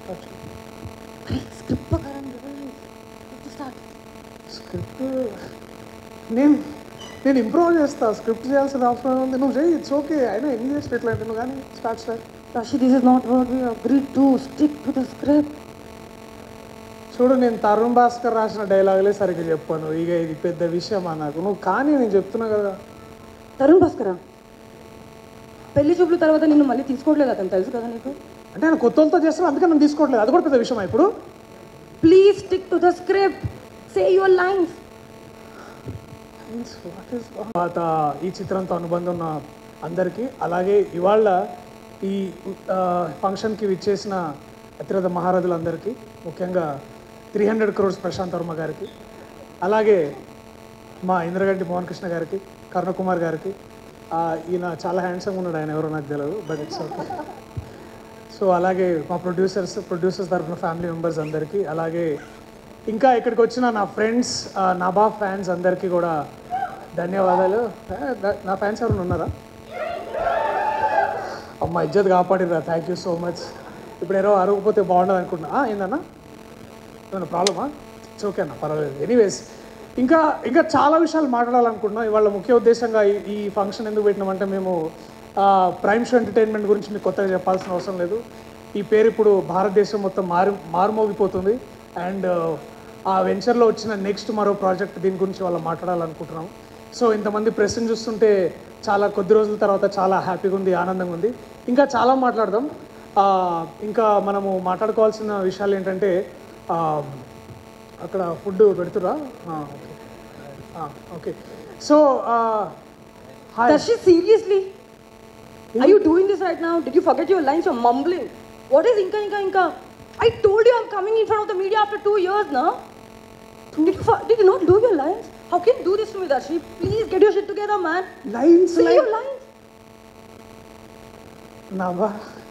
Script ప్రకారం start script నేను నేను ఇంప్రూవ్ చేస్తా స్క్రిప్ట్ చేయాల్సిన అవసరం ఉంది నువ్వు చేయి ఇట్స్ ఓకే అయినా ఎన్ని చేసి ఎట్లా నువ్వు కానీ start start Rashi, this is not what we agreed to. Stick to the script. చూడు నేను తరుణ్ భాస్కర్ రాసిన డైలాగులే సరిగ్గా చెప్పాను ఇక ఇది పెద్ద విషయమా నాకు నువ్వు కానీ నేను చెప్తున్నా కదా తరుణ్ భాస్కర పెళ్లి చూపుల తర్వాత నిన్ను మళ్ళీ తీసుకోవట్లేదు అతను తెలుసు కదా నీకు అంటే నేను కొత్తలతో చేస్తాను అందుకే నేను తీసుకోవట్లేదు అది కూడా పెద్ద విషయమా ఇప్పుడు please stick to the script say your lines తర్వాత ఈ చిత్రంతో అనుబంధం ఉన్న అందరికీ అలాగే ఇవాళ ఈ ఆ, ఫంక్షన్కి విచ్చేసిన అతిరథ మహారథులందరికీ ముఖ్యంగా త్రీ హండ్రెడ్ క్రోర్స్ ప్రశాంత్ వర్మ గారికి అలాగే మా ఇంద్రగంటి మోహన్ కృష్ణ గారికి కరుణకుమార్ గారికి ఆ, ఈయన చాలా హ్యాండ్సమ్గా ఉన్నాడు ఆయన ఎవరో నాకు తెలియదు బట్ ఇట్స్ ఓకే సో అలాగే మా ప్రొడ్యూసర్స్ ప్రొడ్యూసర్స్ తరఫున ఫ్యామిలీ మెంబర్స్ అందరికీ అలాగే ఇంకా ఇక్కడికి వచ్చిన నా ఫ్రెండ్స్ నబా ఫ్యాన్స్ అందరికీ కూడా ధన్యవాదాలు ఏ, నా- నా ఫ్యాన్స్ ఎవరైనా ఉన్నారా అమ్మ ఇజ్జత్ కాపాడిరా థ్యాంక్ యూ సో మచ్ ఇప్పుడు ఎవరో అరగపోతే బాగుండదు అనుకుంటున్నా ఆ, ఏందన్నా ఏమైనా ప్రాబ్లమా ఇట్స్ ఓకే అన్న పర్వాలేదు ఎనీవేస్ ఇంకా ఇంకా చాలా విషయాలు మాట్లాడాలనుకుంటున్నాం ఇవాళ ముఖ్య ఉద్దేశంగా ఈ ఈ ఫంక్షన్ ఎందుకు పెట్టినామంటే మేము ప్రైమ్ షో ఎంటర్టైన్మెంట్ గురించి మీకు కొత్తగా చెప్పాల్సిన అవసరం లేదు ఈ పేరు ఇప్పుడు భారతదేశం మొత్తం మారు మారుమోగిపోతుంది అండ్ ఆ వెంచర్లో వచ్చిన నెక్స్ట్ మరో ప్రాజెక్ట్ దీని గురించి వాళ్ళ మాట్లాడాలనుకుంటున్నాం సో ఇంతమంది ప్రెస్ని చూస్తుంటే చాలా కొద్ది రోజుల తర్వాత చాలా హ్యాపీగా ఉంది ఆనందంగా ఉంది ఇంకా చాలా మాట్లాడదాం ఆ, ఇంకా మనము మాట్లాడుకోవాల్సిన విషయాలు ఏంటంటే ఆ, అక్కడ ఫుడ్ పెడుతురా okay okay so hi Dashi, seriously? Are you doing this right now? Did you forget your lines? You're mumbling. What is Inka Inka Inka? I told you I'm coming in front of the media after two years now. Did you, for- did you not do your lines? How can you do this to me, Dashi? Please get your shit together, man. Lines Say your lines. నవ్వా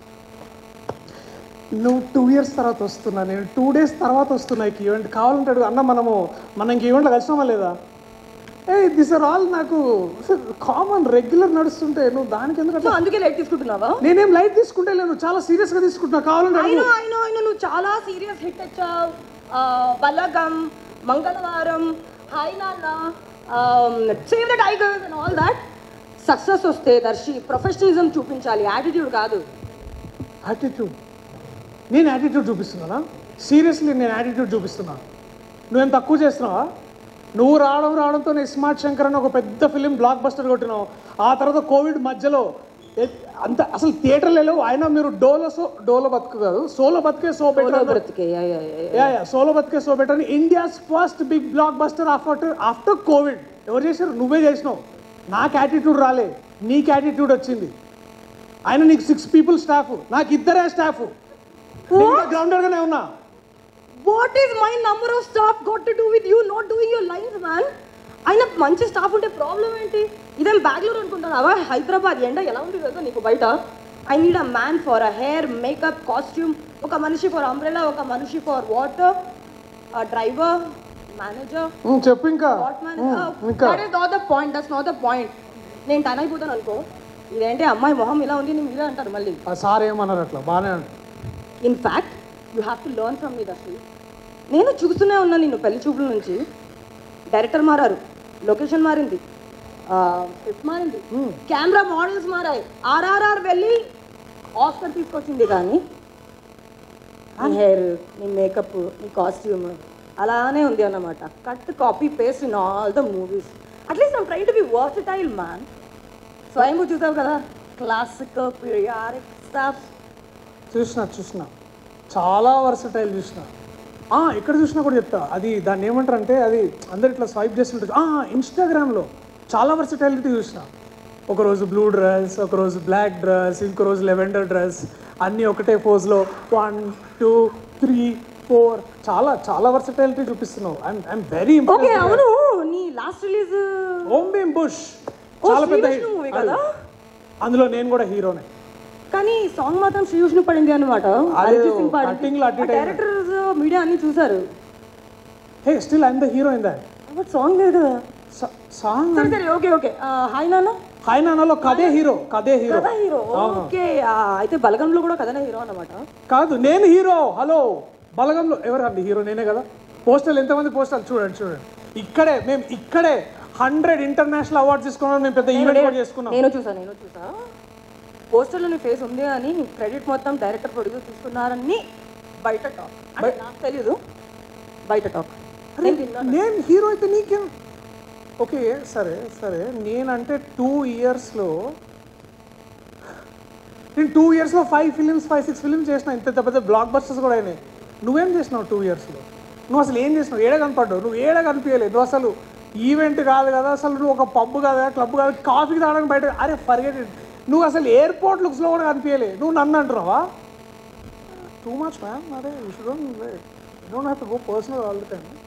నువ్వు two years తర్వాత వస్తున్నా నేను two days తర్వాత వస్తున్నా ఈ event కావాలంటే అడుగు అన్న మనము మనం ఇంక ఈవెంట్లో కలిసినామా లేదా ఏ దిస్ ఆర్ ఆల్ నాకు కామన్ రెగ్యులర్ నడుస్తుంటే నువ్వు దానికి ఎందుకు సో అట్లా అందుకే లైట్ తీసుకుంటున్నావా నేనేం లైట్ తీసుకుంటే నేను చాలా సీరియస్గా తీసుకుంటున్నా కావాలంటే I అడుగు. know, I know, I know. నువ్వు చాలా సీరియస్ హిట్ వచ్చావు బలగం మంగళవారం హాయ్ నాన్న save the tigers and all that success వస్తే దర్శి ప్రొఫెషనలిజం చూపించాలి యాటిట్యూడ్ కాదు యాటిట్యూడ్ నేను యాటిట్యూడ్ చూపిస్తున్నానా సీరియస్లీ నేను యాటిట్యూడ్ చూపిస్తున్నా నువ్వేం తక్కువ చేస్తున్నావా నువ్వు రావడం రావడంతో నేను స్మార్ట్ శంకర్ అని ఒక పెద్ద ఫిలిం బ్లాక్ బస్టర్ కొట్టినావు ఆ తర్వాత కోవిడ్ మధ్యలో ఎ- అంత అసలు థియేటర్లు లేవు అయినా మీరు డోలో సో డోలో బతుకు కాదు సోలో బతికే సో బెటర్ బ్రతికే yeah, yeah, yeah. Yeah yeah solo బతికే సో బెటర్ అని India's first big blockbuster after after Covid ఎవరు చేశారు నువ్వే చేసినావు నాకు యాటిట్యూడ్ రాలే నీకు యాటిట్యూడ్ వచ్చింది ఆయన నీకు సిక్స్ పీపుల్ స్టాఫ్ నాకు ఇద్దరే స్టాఫ్ గ్రౌండర్గానే ఉన్నా what is my number of staff got to do with you not doing your lines man ఆయన మంచి స్టాఫ్ ఉంటే ప్రాబ్లం ఏంటి ఇదేం బెంగళూరు అనుకుంటున్నావా హైదరాబాద్ ఎండ ఎలా ఉంది కదా నీకు బయట I need a man for a hair makeup costume ఒక మనిషి ఫర్ అంబ్రెలా ఒక మనిషి for water driver manager um, చెప్పు ఇంకా వాట్ ఉమ్, మేనేజర్ ఇంకా that is not the point that's not the point నేను టన్ అయిపోతాను అనుకో ఇదేంటి అమ్మాయి మొహం ఇలా ఉంది నేను ఇలా అంటారు మళ్ళీ ఆ సార్ ఏమన్నారు అట్లా బాగానే అంటారు in fact you have to learn from me Darsi నేను చూస్తూనే ఉన్నాను నిన్ను పెళ్లి చూపుల నుంచి డైరెక్టర్ మారారు లొకేషన్ మారింది స్క్రిప్ట్ మారింది కెమెరా మోడల్స్ మారాయి ఆర్ఆర్ఆర్ వెళ్ళి ఆస్కర్ తీసుకొచ్చింది కానీ నీ హెయిర్ నీ మేకప్ నీ కాస్ట్యూమ్ అలానే ఉంది అన్నమాట cut copy paste in all the movies at least I'm try to be versatile man స్వయంగా చూసావు కదా క్లాసిక్ పీరియాడిక్ స్టాఫ్ చూసిన చూసిన చాలా వర్సటైల్ చూసిన ఆ, ఎక్కడ చూసినా కూడా చెప్తా అది దాన్ని ఏమంటారు అంటే అది అందరు ఇట్లా స్వైప్ చేస్తుంటారు ఆ, ఇన్స్టాగ్రామ్లో చాలా వర్సటైలిటీ చూసిన ఒకరోజు బ్లూ డ్రెస్ ఒకరోజు బ్లాక్ డ్రెస్ ఇంకో రోజు లెవెండర్ డ్రెస్ అన్నీ ఒకటే పోజ్లో వన్ టూ త్రీ ఫోర్ చాలా చాలా వర్సటైలిటీ చూపిస్తున్నావు ఐఎమ్ ఐఎమ్ వెరీ ఓకే అవును నీ లాస్ట్ రిలీజ్ ఓం భీమ్ బుష్ ఓ, చాలా పెద్ద శ్రీ విష్ణు movie కదా? అందులో నేను కూడా హీరోనే కానీ సాంగ్ మాత్రం శ్రీ విష్ణు పడింది అనమాట అది cutting లో అటు ఇటు డైరెక్టర్స్ మీడియా అన్ని చూసారు hey still I'm the hero in that but song లేదు కదా సాంగ్ సరే సరే okay okay hi Nanna hi నాన్నలో కదే హీరో కదే హీరో కథ హీరో ఓకే అయితే బలగంలో కూడా కథనే హీరో అన్నమాట కాదు నేను హీరో హలో బలగంలో ఎవరండి హీరో నేనే కదా పోస్టర్లు ఎంతమంది పోస్టర్లు చూడండి చూడండి ఇక్కడే మేము ఇక్కడే హండ్రెడ్ ఇంటర్నేషనల్ అవార్డ్స్ తీసుకున్నాం మేము పెద్ద ఈవెంట్ కూడా చేసుకున్నాం నేను చూసా నేను చూసా పోస్టర్లో నీ ఫేస్ ఉంది అని నీ క్రెడిట్ మొత్తం డైరెక్టర్ ప్రొడ్యూసర్ తీసుకున్నారని బయట టాక్ అంటే నాకు తెలీదు బయట టాక్ నేను హీరో అయితే నీకేం ఓకే సరే సరే నేనంటే టూ ఇయర్స్లో నేను టూ ఇయర్స్లో five films five six films చేసిన ఇంత పెద్ద పెద్ద బ్లాక్ బస్టర్స్ కూడా అయినాయి నువ్వేం చేసినావు టూ ఇయర్స్లో నువ్వు అసలు ఏం చేసినావు ఏడ కనపడ్డావు నువ్వు ఏడ కనిపించలేదు నువ్వు అసలు ఈవెంట్ కాదు కదా అసలు నువ్వు ఒక పబ్ కాదు క్లబ్ కాదు కాఫీకి తాగడానికి బయట అరే ఫర్గెట్ ఇట్ నువ్వు అసలు ఎయిర్పోర్ట్ లుక్స్లో కూడా కనిపించలే నువ్వు నన్ను అంటున్నావా టూ మచ్ మ్యామ్ అదే you shouldn't don't have to go personal all the time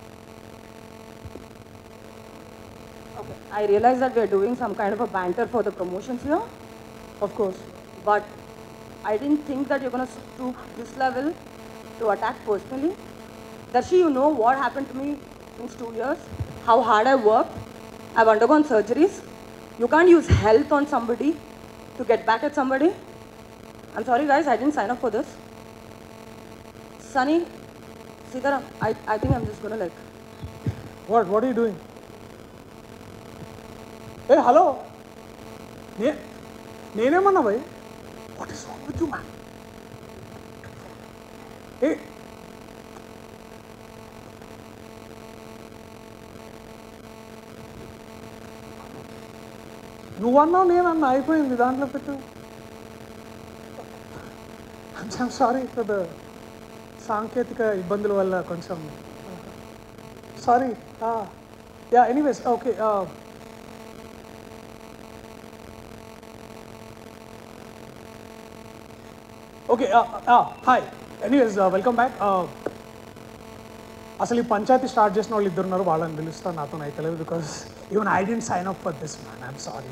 I realize that we are doing some kind of a banter for the promotions here, Of course. but I didn't think that you're gonna stoop this level to attack personally. Darshi, you know what happened to me since two years, how hard I worked. I've undergone surgeries. You can't use health on somebody to get back at somebody. I'm sorry, guys, I didn't sign up for this. Sunny, Sitaram, I, I think I'm just gonna like. What? What are you doing? ఏ hello నే నేనేమన్నా భయ్ what is wrong with you man ఏ నువ్వన్నావు నేనన్నా అయిపోయింది దాంట్లో పెట్టు కొంచెం సారీ ఫర్ ద సాంకేతిక ఇబ్బందుల వల్ల కొంచెం sorry yeah anyways okay okay hi anyways welcome back అసలు ఈ పంచాయతీ స్టార్ట్ చేసిన వాళ్ళు ఇద్దరు ఉన్నారు వాళ్ళని పిలుస్తాను నాతో అయితే లేదు because even I didn't sign up for this man I'm sorry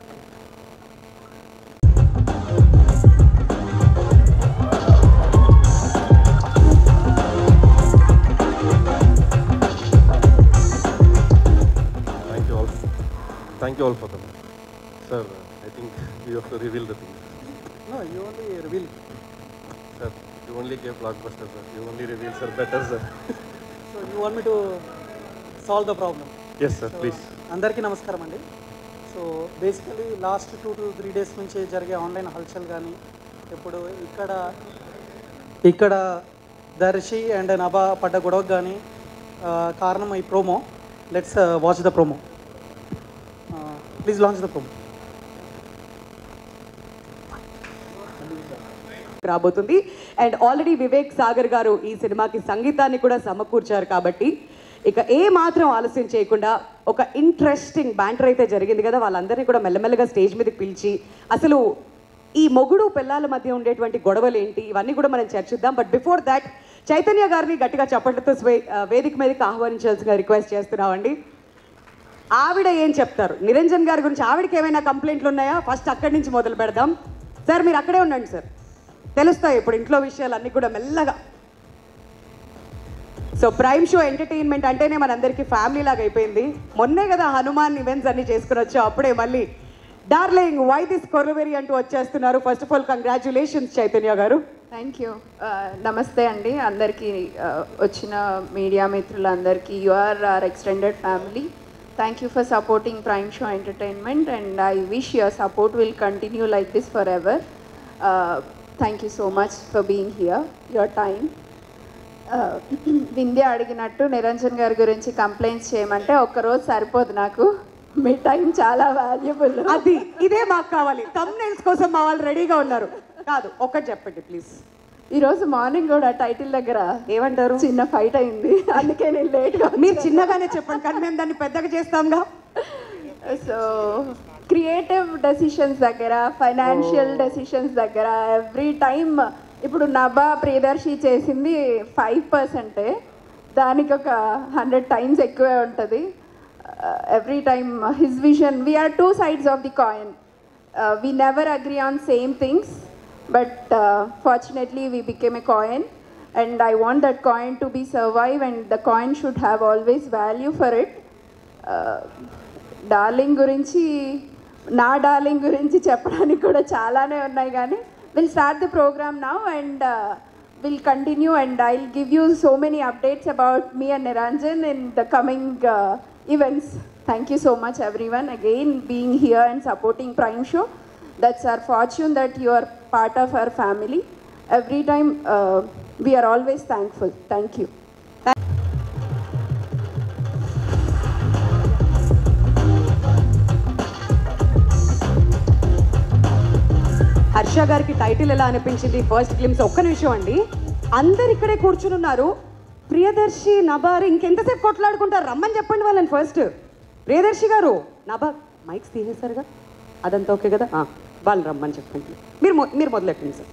Thank you all. Thank you all for them. Sir, I think you have to reveal the thing. No, you only reveal. Sir, you only gave blockbuster, sir. You only reveal, sir. Better, sir. So you want me to solve the problem? yes, sir. Please. అందరికీ నమస్కారం అండి so basically last two to three days నుంచి జరిగే online హల్చల్ కానీ ఇప్పుడు ఇక్కడ ఇక్కడ దర్శి అండ్ నభా పడ్డ గొడవకు కానీ కారణం ఈ promo let's watch the promo please launch the promo రాబోతుంది అండ్ ఆల్రెడీ వివేక్ సాగర్ గారు ఈ సినిమాకి సంగీతాన్ని కూడా సమకూర్చారు కాబట్టి ఇక ఏ మాత్రం ఆలస్యం చేయకుండా ఒక ఇంట్రెస్టింగ్ బ్యాంటర్ అయితే జరిగింది కదా వాళ్ళందరినీ కూడా మెల్లమెల్లగా స్టేజ్ మీదకి పిలిచి అసలు ఈ మొగుడు పిల్లల మధ్య ఉండేటువంటి గొడవలు ఏంటి ఇవన్నీ కూడా మనం చర్చిద్దాం బట్ బిఫోర్ దాట్ చైతన్య గారిని గట్టిగా చప్పట్లతో స్వే- ఆ, వేదిక మీదకి ఆహ్వానించాల్సిందిగా రిక్వెస్ట్ చేస్తున్నామండి ఆవిడ ఏం చెప్తారు నిరంజన్ గారి గురించి ఆవిడకి ఏమైనా కంప్లైంట్లు ఉన్నాయా ఫస్ట్ అక్కడి నుంచి మొదలు పెడదాం సార్ మీరు అక్కడే ఉండండి సార్ తెలుస్తాయి ఇప్పుడు ఇంట్లో విషయాలు అన్నీ కూడా మెల్లగా సో ప్రైమ్ షో ఎంటర్టైన్మెంట్ అంటేనే మనందరికీ ఫ్యామిలీ లాగా అయిపోయింది మొన్నే కదా హనుమాన్ ఈవెంట్స్ అన్ని చేసుకుని వచ్చాం అప్పుడే మళ్ళీ డార్లింగ్ వై దిస్ కొరవెరి అంటూ వచ్చేస్తున్నారు first of all congratulations Chaitanya గారు థ్యాంక్ యూ నమస్తే అండి అందరికీ uh, వచ్చిన మీడియా మిత్రులందరికీ you are are extended family thank you for supporting prime show entertainment and I wish your support will continue like this for ever thank you so much for being here your time Vindhya అడిగినట్టు నిరంజన్ గారి గురించి complaints చేయమంటే ఒక్కరోజు సరిపోదు నాకు మీ time చాలా valuable అది ఇదే మాకు కావాలి తమ్నైల్స్ కోసం మా వాళ్ళు రెడీగా ఉన్నారు కాదు ఒక్కటి చెప్పండి ప్లీజ్ ఈరోజు మార్నింగ్ కూడా టైటిల్ దగ్గర ఏమంటారు చిన్న ఫైట్ అయింది అందుకే నేను లేట్గా మీరు చిన్నగానే చెప్పండి కానీ మేము దాన్ని పెద్దగా చేస్తాంగా సో క్రియేటివ్ డెసిషన్స్ దగ్గర ఫైనాన్షియల్ డెసిషన్స్ దగ్గర ఎవ్రీ టైమ్ ఇప్పుడు నభా ప్రియదర్శి చేసింది ఫైవ్ పర్సెంటే దానికి ఒక హండ్రెడ్ టైమ్స్ ఎక్కువే ఉంటుంది every time his vision we're two sides of the coin we never agree on same things but fortunately we became a coin and I want that coin to be survive and the coin should have always value for it. Darling గురించి నా darling గురించి చెప్పడానికి కూడా చాలానే ఉన్నాయి కానీ will start the programme now and will continue and I will give you so many updates about me and Niranjan in the coming events thank you so much everyone again being here and supporting prime show that's our fortune that you are part of our family. Every time uh, we are always thankful. Thank you. Harsha గారికి title ఎలా అనిపించింది first glimpse ఒక్క నిమిషం అండి అందరు ఇక్కడే కూర్చుని ఉన్నారు ప్రియదర్శి నబార్ ఇంకెంతసేపు కొట్లాడుకుంటారు రమ్మని చెప్పండి వాళ్ళని ఫస్ట్ ప్రియదర్శి గారు నబా మైక్స్ తీసేశారుగా అదంతా ఓకే కదా ఆ, వాళ్ళని రమ్మని చెప్పండి మీరు మొ- మీరు మొదలెట్టండి సార్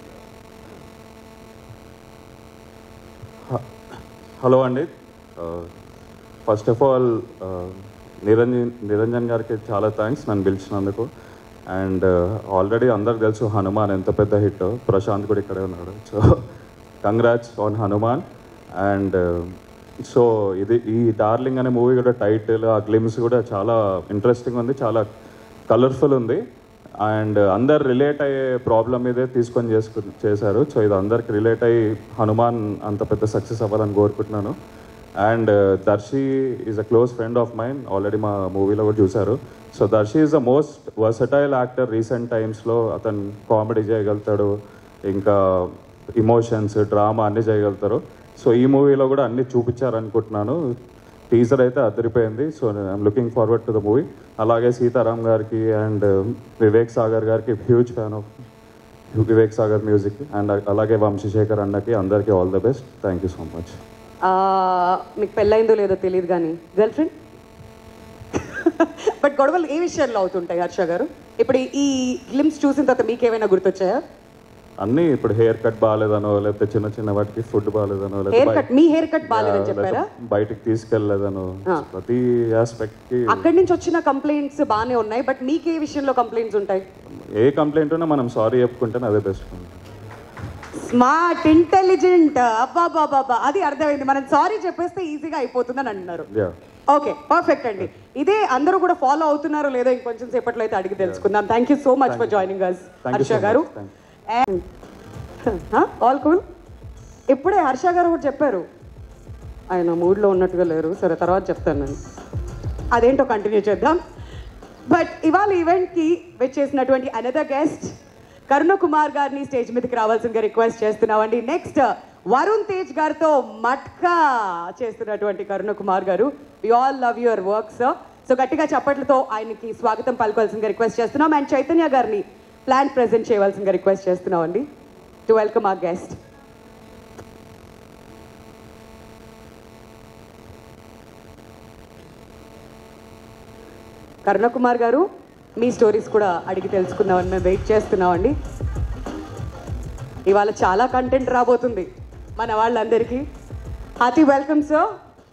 హలో అండి first of all Niranjan Niranjan గారికి చాలా థ్యాంక్స్ నన్ను పిలిచినందుకు అండ్ ఆల్రెడీ అందరికి తెలుసు హనుమాన్ ఎంత పెద్ద హిట్ ప్రశాంత్ కూడా ఇక్కడే ఉన్నాడు so congrats on Hanuman and so ఇది ఈ డార్లింగ్ అనే మూవీ కూడా టైటిల్ ఆ గ్లిమ్స్ కూడా చాలా ఇంట్రెస్టింగ్ ఉంది చాలా కలర్ఫుల్ ఉంది అండ్ అందరు రిలేట్ అయ్యే ప్రాబ్లం మీదే తీసుకొని చేసుకు చేశారు సో ఇది అందరికి రిలేట్ అయ్యి హనుమాన్ అంత పెద్ద సక్సెస్ అవ్వాలని కోరుకుంటున్నాను and Darsi is a close friend of mind already మా మూవీలో కూడా చూశారు so Darsi is the most versatile actor recent టైమ్స్లో అతను కామెడీ చేయగలుగుతాడు ఇంకా ఇమోషన్స్ డ్రామా అన్నీ చేయగలుగుతారు సో ఈ మూవీలో కూడా అన్నీ చూపించారనుకుంటున్నాను టీజర్ అయితే అదిరిపోయింది so I'm looking forward to the movie అలాగే సీతారాం గారికి అండ్ వివేక్ సాగర్ గారికి huge fan of Vivek Sagar music and అలాగే వంశీశేఖర్ అన్నకి అందరికీ all the best thank you so much ఆ, మీకు పెళ్ళైందో లేదో తెలియదు కానీ గర్ల్ ఫ్రెండ్ బట్ గొడవలు ఏ విషయాల్లో అవుతుంటాయి హర్ష గారు ఇప్పుడు ఈ గ్లిమ్స్ చూసిన తర్వాత మీకు ఏమైనా గుర్తొచ్చాయా అన్నీ ఇప్పుడు హెయిర్ కట్ బాగాలేదనో లేకపోతే చిన్న చిన్న వాటికి ఫుడ్ బాగాలేదనో హెయిర్ లేకపోతే కట్ మీ హెయిర్ కట్ బాగాలేదని చెప్పారా బయటికి తీసుకెళ్ళలేదనో ప్రతి ఆస్పెక్ట్ కి అక్కడి నుంచి వచ్చిన కంప్లైంట్స్ బాగానే ఉన్నాయి బట్ మీకు ఏ విషయంలో కంప్లైంట్స్ ఉంటాయి ఏ కంప్లైంట్ ఉన్నా మనం సారీ చెప్పుకుంటేనే అదే బెస్ట్ స్మార్ట్ ఇంటెలిజెంట్ అబ్బా బాబా అది అర్థమైంది మనం సారీ చెప్పేస్తే ఈజీగా అయిపోతుందని అంటున్నారు యా ఓకే పర్ఫెక్ట్ అండి ఇదే అందరూ కూడా ఫాలో అవుతున్నారో లేదో ఇంకొంచెం సేపట్లో అయితే అడిగి తెలుసుకుందాం thank you so much for joining us Thank you Harsha so much. గారు Thank ఆల్ కూల్ ఇప్పుడే హర్ష గారు కూడా చెప్పారు ఆయన మూడ్లో ఉన్నట్టుగా లేరు సరే తర్వాత చెప్తాను నేను అదేంటో కంటిన్యూ చేద్దాం బట్ ఇవాళ ఈవెంట్కి వచ్చేసినటువంటి అనదర్ గెస్ట్ కరుణ కుమార్ గారిని స్టేజ్ మీదకి రావాల్సిందిగా రిక్వెస్ట్ చేస్తున్నామండి నెక్స్ట్ వరుణ్ తేజ్ గారితో మట్కా చేస్తున్నటువంటి కరుణ కుమార్ గారు we all love your works so గట్టిగా చప్పట్లతో ఆయనకి స్వాగతం పలకాల్సిందిగా రిక్వెస్ట్ చేస్తున్నాం అండ్ చైతన్య గారిని ప్లాన్ ప్రెజెంట్ చేయవలసిందిగా రిక్వెస్ట్ చేస్తున్నామండి to welcome uh guest Karunakumar గారు మీ స్టోరీస్ కూడా అడిగి తెలుసుకుందామని మేము వెయిట్ చేస్తున్నామండి ఇవాళ చాలా కంటెంట్ రాబోతుంది మన వాళ్ళందరికీ హార్టీ వెల్కమ్ సార్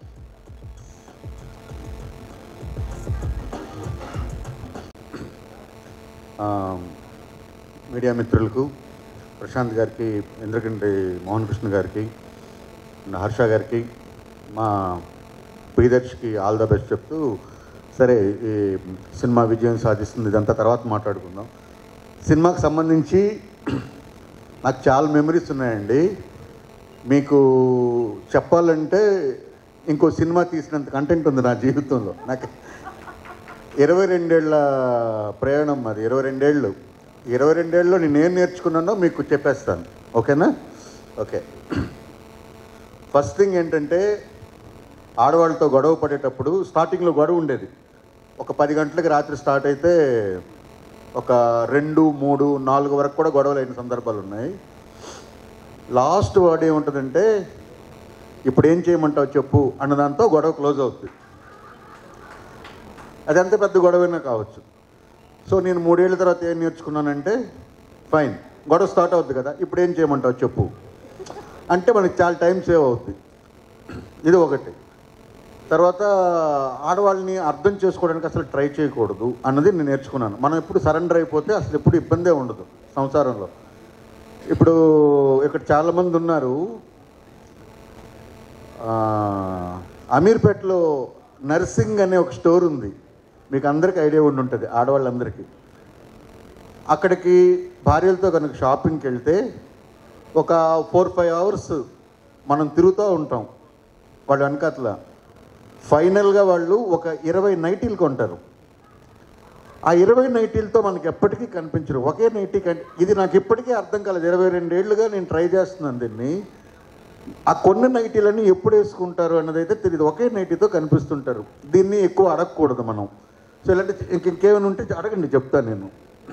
ఆ, మీడియా మిత్రులకు ప్రశాంత్ గారికి ఇంద్రకంటి మోహన్ కృష్ణ గారికి నా హర్ష గారికి మా ప్రియదర్శికి ఆల్ ద బెస్ట్ చెప్తూ సరే ఈ సినిమా విజయం సాధిస్తుంది ఇదంతా తర్వాత మాట్లాడుకుందాం సినిమాకి సంబంధించి నాకు చాలా మెమరీస్ ఉన్నాయండి మీకు చెప్పాలంటే ఇంకో సినిమా తీసినంత కంటెంట్ ఉంది నా జీవితంలో నాకు ఇరవై రెండేళ్ల ప్రయాణం అది ఇరవై రెండేళ్ళు ఇరవై రెండేళ్ళలో నేను ఏం నేర్చుకున్నానో మీకు చెప్పేస్తాను ఓకేనా ఓకే ఫస్ట్ థింగ్ ఏంటంటే ఆడవాళ్ళతో గొడవ పడేటప్పుడు స్టార్టింగ్లో గొడవ ఉండేది ఒక పది గంటలకి రాత్రి స్టార్ట్ అయితే ఒక రెండు మూడు నాలుగు వరకు కూడా గొడవలు అయిన సందర్భాలు ఉన్నాయి లాస్ట్ వర్డ్ ఏముంటుందంటే ఇప్పుడు ఏం చేయమంటావు చెప్పు అన్నదాంతో గొడవ క్లోజ్ అవుతుంది అది ఎంత పెద్ద గొడవైనా కావచ్చు సో నేను మూడేళ్ల తర్వాత ఏం నేర్చుకున్నానంటే ఫైన్ గొడవ స్టార్ట్ అవుద్ది కదా ఇప్పుడు ఏం చేయమంటావు చెప్పు అంటే మనకి చాలా టైం సేవ్ అవుతుంది ఇది ఒకటి తర్వాత ఆడవాళ్ళని అర్థం చేసుకోవడానికి అసలు ట్రై చేయకూడదు అన్నది నేను నేర్చుకున్నాను మనం ఎప్పుడు సరెండర్ అయిపోతే అసలు ఎప్పుడు ఇబ్బందే ఉండదు సంసారంలో ఇప్పుడు ఇక్కడ చాలామంది ఉన్నారు ఆ, అమీర్పేటలో నర్సింగ్ అనే ఒక స్టోర్ ఉంది మీకు అందరికీ ఐడియా ఉండి ఉంటుంది ఆడవాళ్ళందరికీ అక్కడికి భార్యలతో కనుక షాపింగ్కి వెళ్తే ఒక ఫోర్ ఫైవ్ అవర్స్ మనం తిరుగుతూ ఉంటాం వాళ్ళు వెనకాతల ఫైనల్గా వాళ్ళు ఒక ఇరవై నైటీలు కొంటారు ఆ ఇరవై నైటీలతో మనకి ఎప్పటికీ కనిపించరు ఒకే నైటీ కని ఇది నాకు ఇప్పటికీ అర్థం కాలేదు ఇరవై రెండేళ్లుగా నేను ట్రై చేస్తున్నాను దీన్ని ఆ కొన్ని నైటీలన్నీ ఎప్పుడు వేసుకుంటారు అన్నది అయితే తెలియదు ఒకే నైటీతో కనిపిస్తుంటారు దీన్ని ఎక్కువ అడగకూడదు మనం సో ఇలాంటి ఇంక ఇంకేమైనా ఉంటే అడగండి చెప్తాను నేను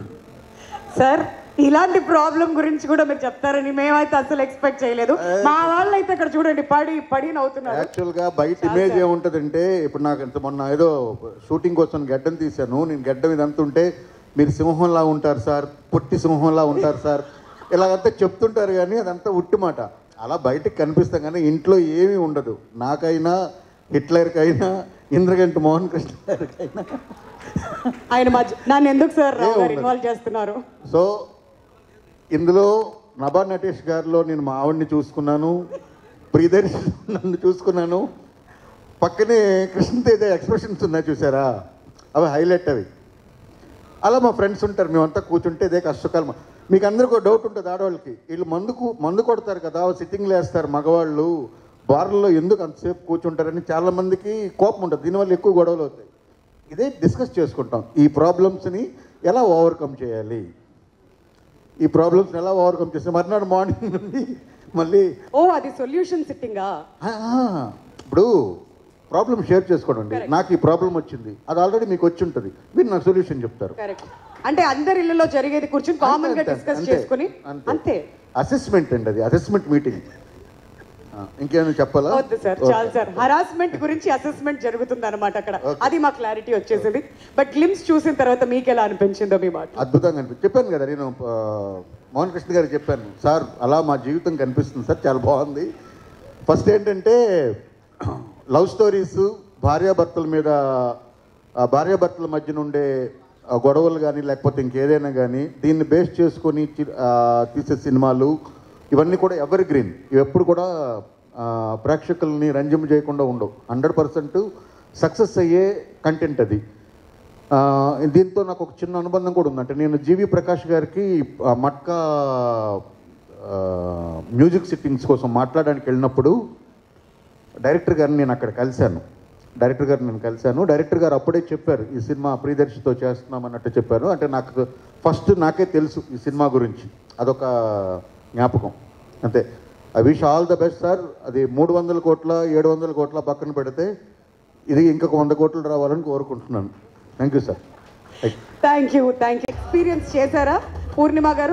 సార్ ఇలాంటి ప్రాబ్లం గురించి కూడా మీరు చెప్తారని మేమైతే అసలు ఎక్స్పెక్ట్ చేయలేదు మా వాళ్ళు అయితే ఇక్కడ చూడండి పడి పడి నవ్వుతున్నారు యాక్చువల్గా బయట ఇమేజ్ ఏముంటుందంటే ఇప్పుడు నాకు ఇంత మొన్న ఏదో షూటింగ్ కోసం గడ్డం తీశాను నేను గడ్డం ఇదంతా ఉంటే మీరు సింహంలా ఉంటారు సార్ పొట్టి సింహంలా ఉంటారు సార్ ఇలాగంతా చెప్తుంటారు కానీ అదంతా ఉట్టి మాట అలా బయటకు కనిపిస్తాం కానీ ఇంట్లో ఏమీ ఉండదు నాకైనా హిట్లర్కైనా ఇంద్రగంటి మోహన్ కృష్ణ గారికైనా ఆయన మధ్య నన్ను ఎందుకు సార్ రావు గారు ఇన్వాల్వ్ చేస్తున్నారు సో ఇందులో నభా నటేష్ గారిలో నేను మా ఆవిడ్ని చూసుకున్నాను ప్రియదర్శి నన్ను చూసుకున్నాను పక్కనే కృష్ణతేజ ఎక్స్ప్రెషన్స్ ఉన్నాయి చూసారా అవి హైలైట్ అవి అలా మా ఫ్రెండ్స్ ఉంటారు మేమంతా కూర్చుంటే ఇదే కష్టకాలం మీకు అందరికీ ఒక డౌట్ ఉంటుంది ఆడవాళ్ళకి వీళ్ళు మందుకు మందు కొడతారు కదా సిట్టింగ్లు వేస్తారు మగవాళ్ళు బార్లలో ఎందుకు అంతసేపు కూర్చుంటారని చాలా మందికి కోపం ఉంటుంది దీనివల్ల ఎక్కువ గొడవలు అవుతాయి ఇదే డిస్కస్ చేసుకుంటాం ఈ ప్రాబ్లమ్స్ని ఎలా ఓవర్కమ్ చేయాలి ఈ ప్రాబ్లమ్స్ని ఎలా ఓవర్కమ్ చేస్తే మర్నాడు మార్నింగ్ నుండి మళ్ళీ ఓ అది సొల్యూషన్ సిట్టింగా ఆ, ఆ, ఇప్పుడు ప్రాబ్లమ్ షేర్ చేసుకోండి నాకు ఈ ప్రాబ్లం వచ్చింది అది ఆల్రెడీ మీకు వచ్చి ఉంటుంది మీరు నాకు సొల్యూషన్ చెప్తారు కరెక్ట్ అంటే అందరి ఇళ్ళలో జరిగేది కూర్చొని కామన్ గా అంతే, డిస్కస్ అంతే, చేసుకుని అంతే. అంతే అసెస్మెంట్ అండి అది అసెస్మెంట్ మీటింగ్ ఇంకేమైనా చెప్పాలా వద్దు సార్ చాలు సార్ హరాస్మెంట్ గురించి అసెస్మెంట్ జరుగుతుంది అనమాట అక్కడ అది మా క్లారిటీ వచ్చేసింది బట్ గ్లిమ్స్ చూసిన తర్వాత మీకు ఎలా అనిపించిందో మీ మాట అద్భుతంగా అనిపించింది చెప్పాను కదా నేను ఆ, మోహన్ కృష్ణ గారికి చెప్పాను సార్ అలా మా జీవితం కనిపిస్తుంది సార్ చాలా బాగుంది ఫస్ట్ ఏంటంటే లవ్ స్టోరీస్ భార్యాభర్తల మీద ఆ భార్యాభర్తల మధ్యన ఉండే ఆ గొడవలు కానీ లేకపోతే ఇంకేదైనా కానీ దీన్ని బేస్ చేసుకొని చి- ఆ, తీసే సినిమాలు ఇవన్నీ కూడా ఎవర్ గ్రీన్ ఇవి ఎప్పుడు కూడా ఆ, ప్రేక్షకుల్ని రంజింప చేయకుండా ఉండవు హండ్రెడ్ పర్సెంట్ సక్సెస్ అయ్యే కంటెంట్ అది ఆ, దీంతో నాకు ఒక చిన్న అనుబంధం కూడా ఉంది అంటే నేను జీవి ప్రకాష్ గారికి ఆ, మట్కా ఆ, మ్యూజిక్ సిట్టింగ్స్ కోసం మాట్లాడడానికి వెళ్ళినప్పుడు డైరెక్టర్ గారిని నేను అక్కడ కలిశాను డైరెక్టర్ గారిని నేను కలిశాను డైరెక్టర్ గారు అప్పుడే చెప్పారు ఈ సినిమా ప్రియదర్శితో చేస్తున్నాం అన్నట్టు చెప్పారు అంటే నాకు ఫస్ట్ నాకే తెలుసు ఈ సినిమా గురించి అదొక జ్ఞాపకం అంతే I wish all the best sir అది మూడు వందల కోట్ల ఏడు వందల కోట్ల పక్కన పెడితే ఇది ఇంకొక వంద కోట్లు రావాలని కోరుకుంటున్నాను thank you sir thank you thank you experience చేశారా పూర్ణిమ గారు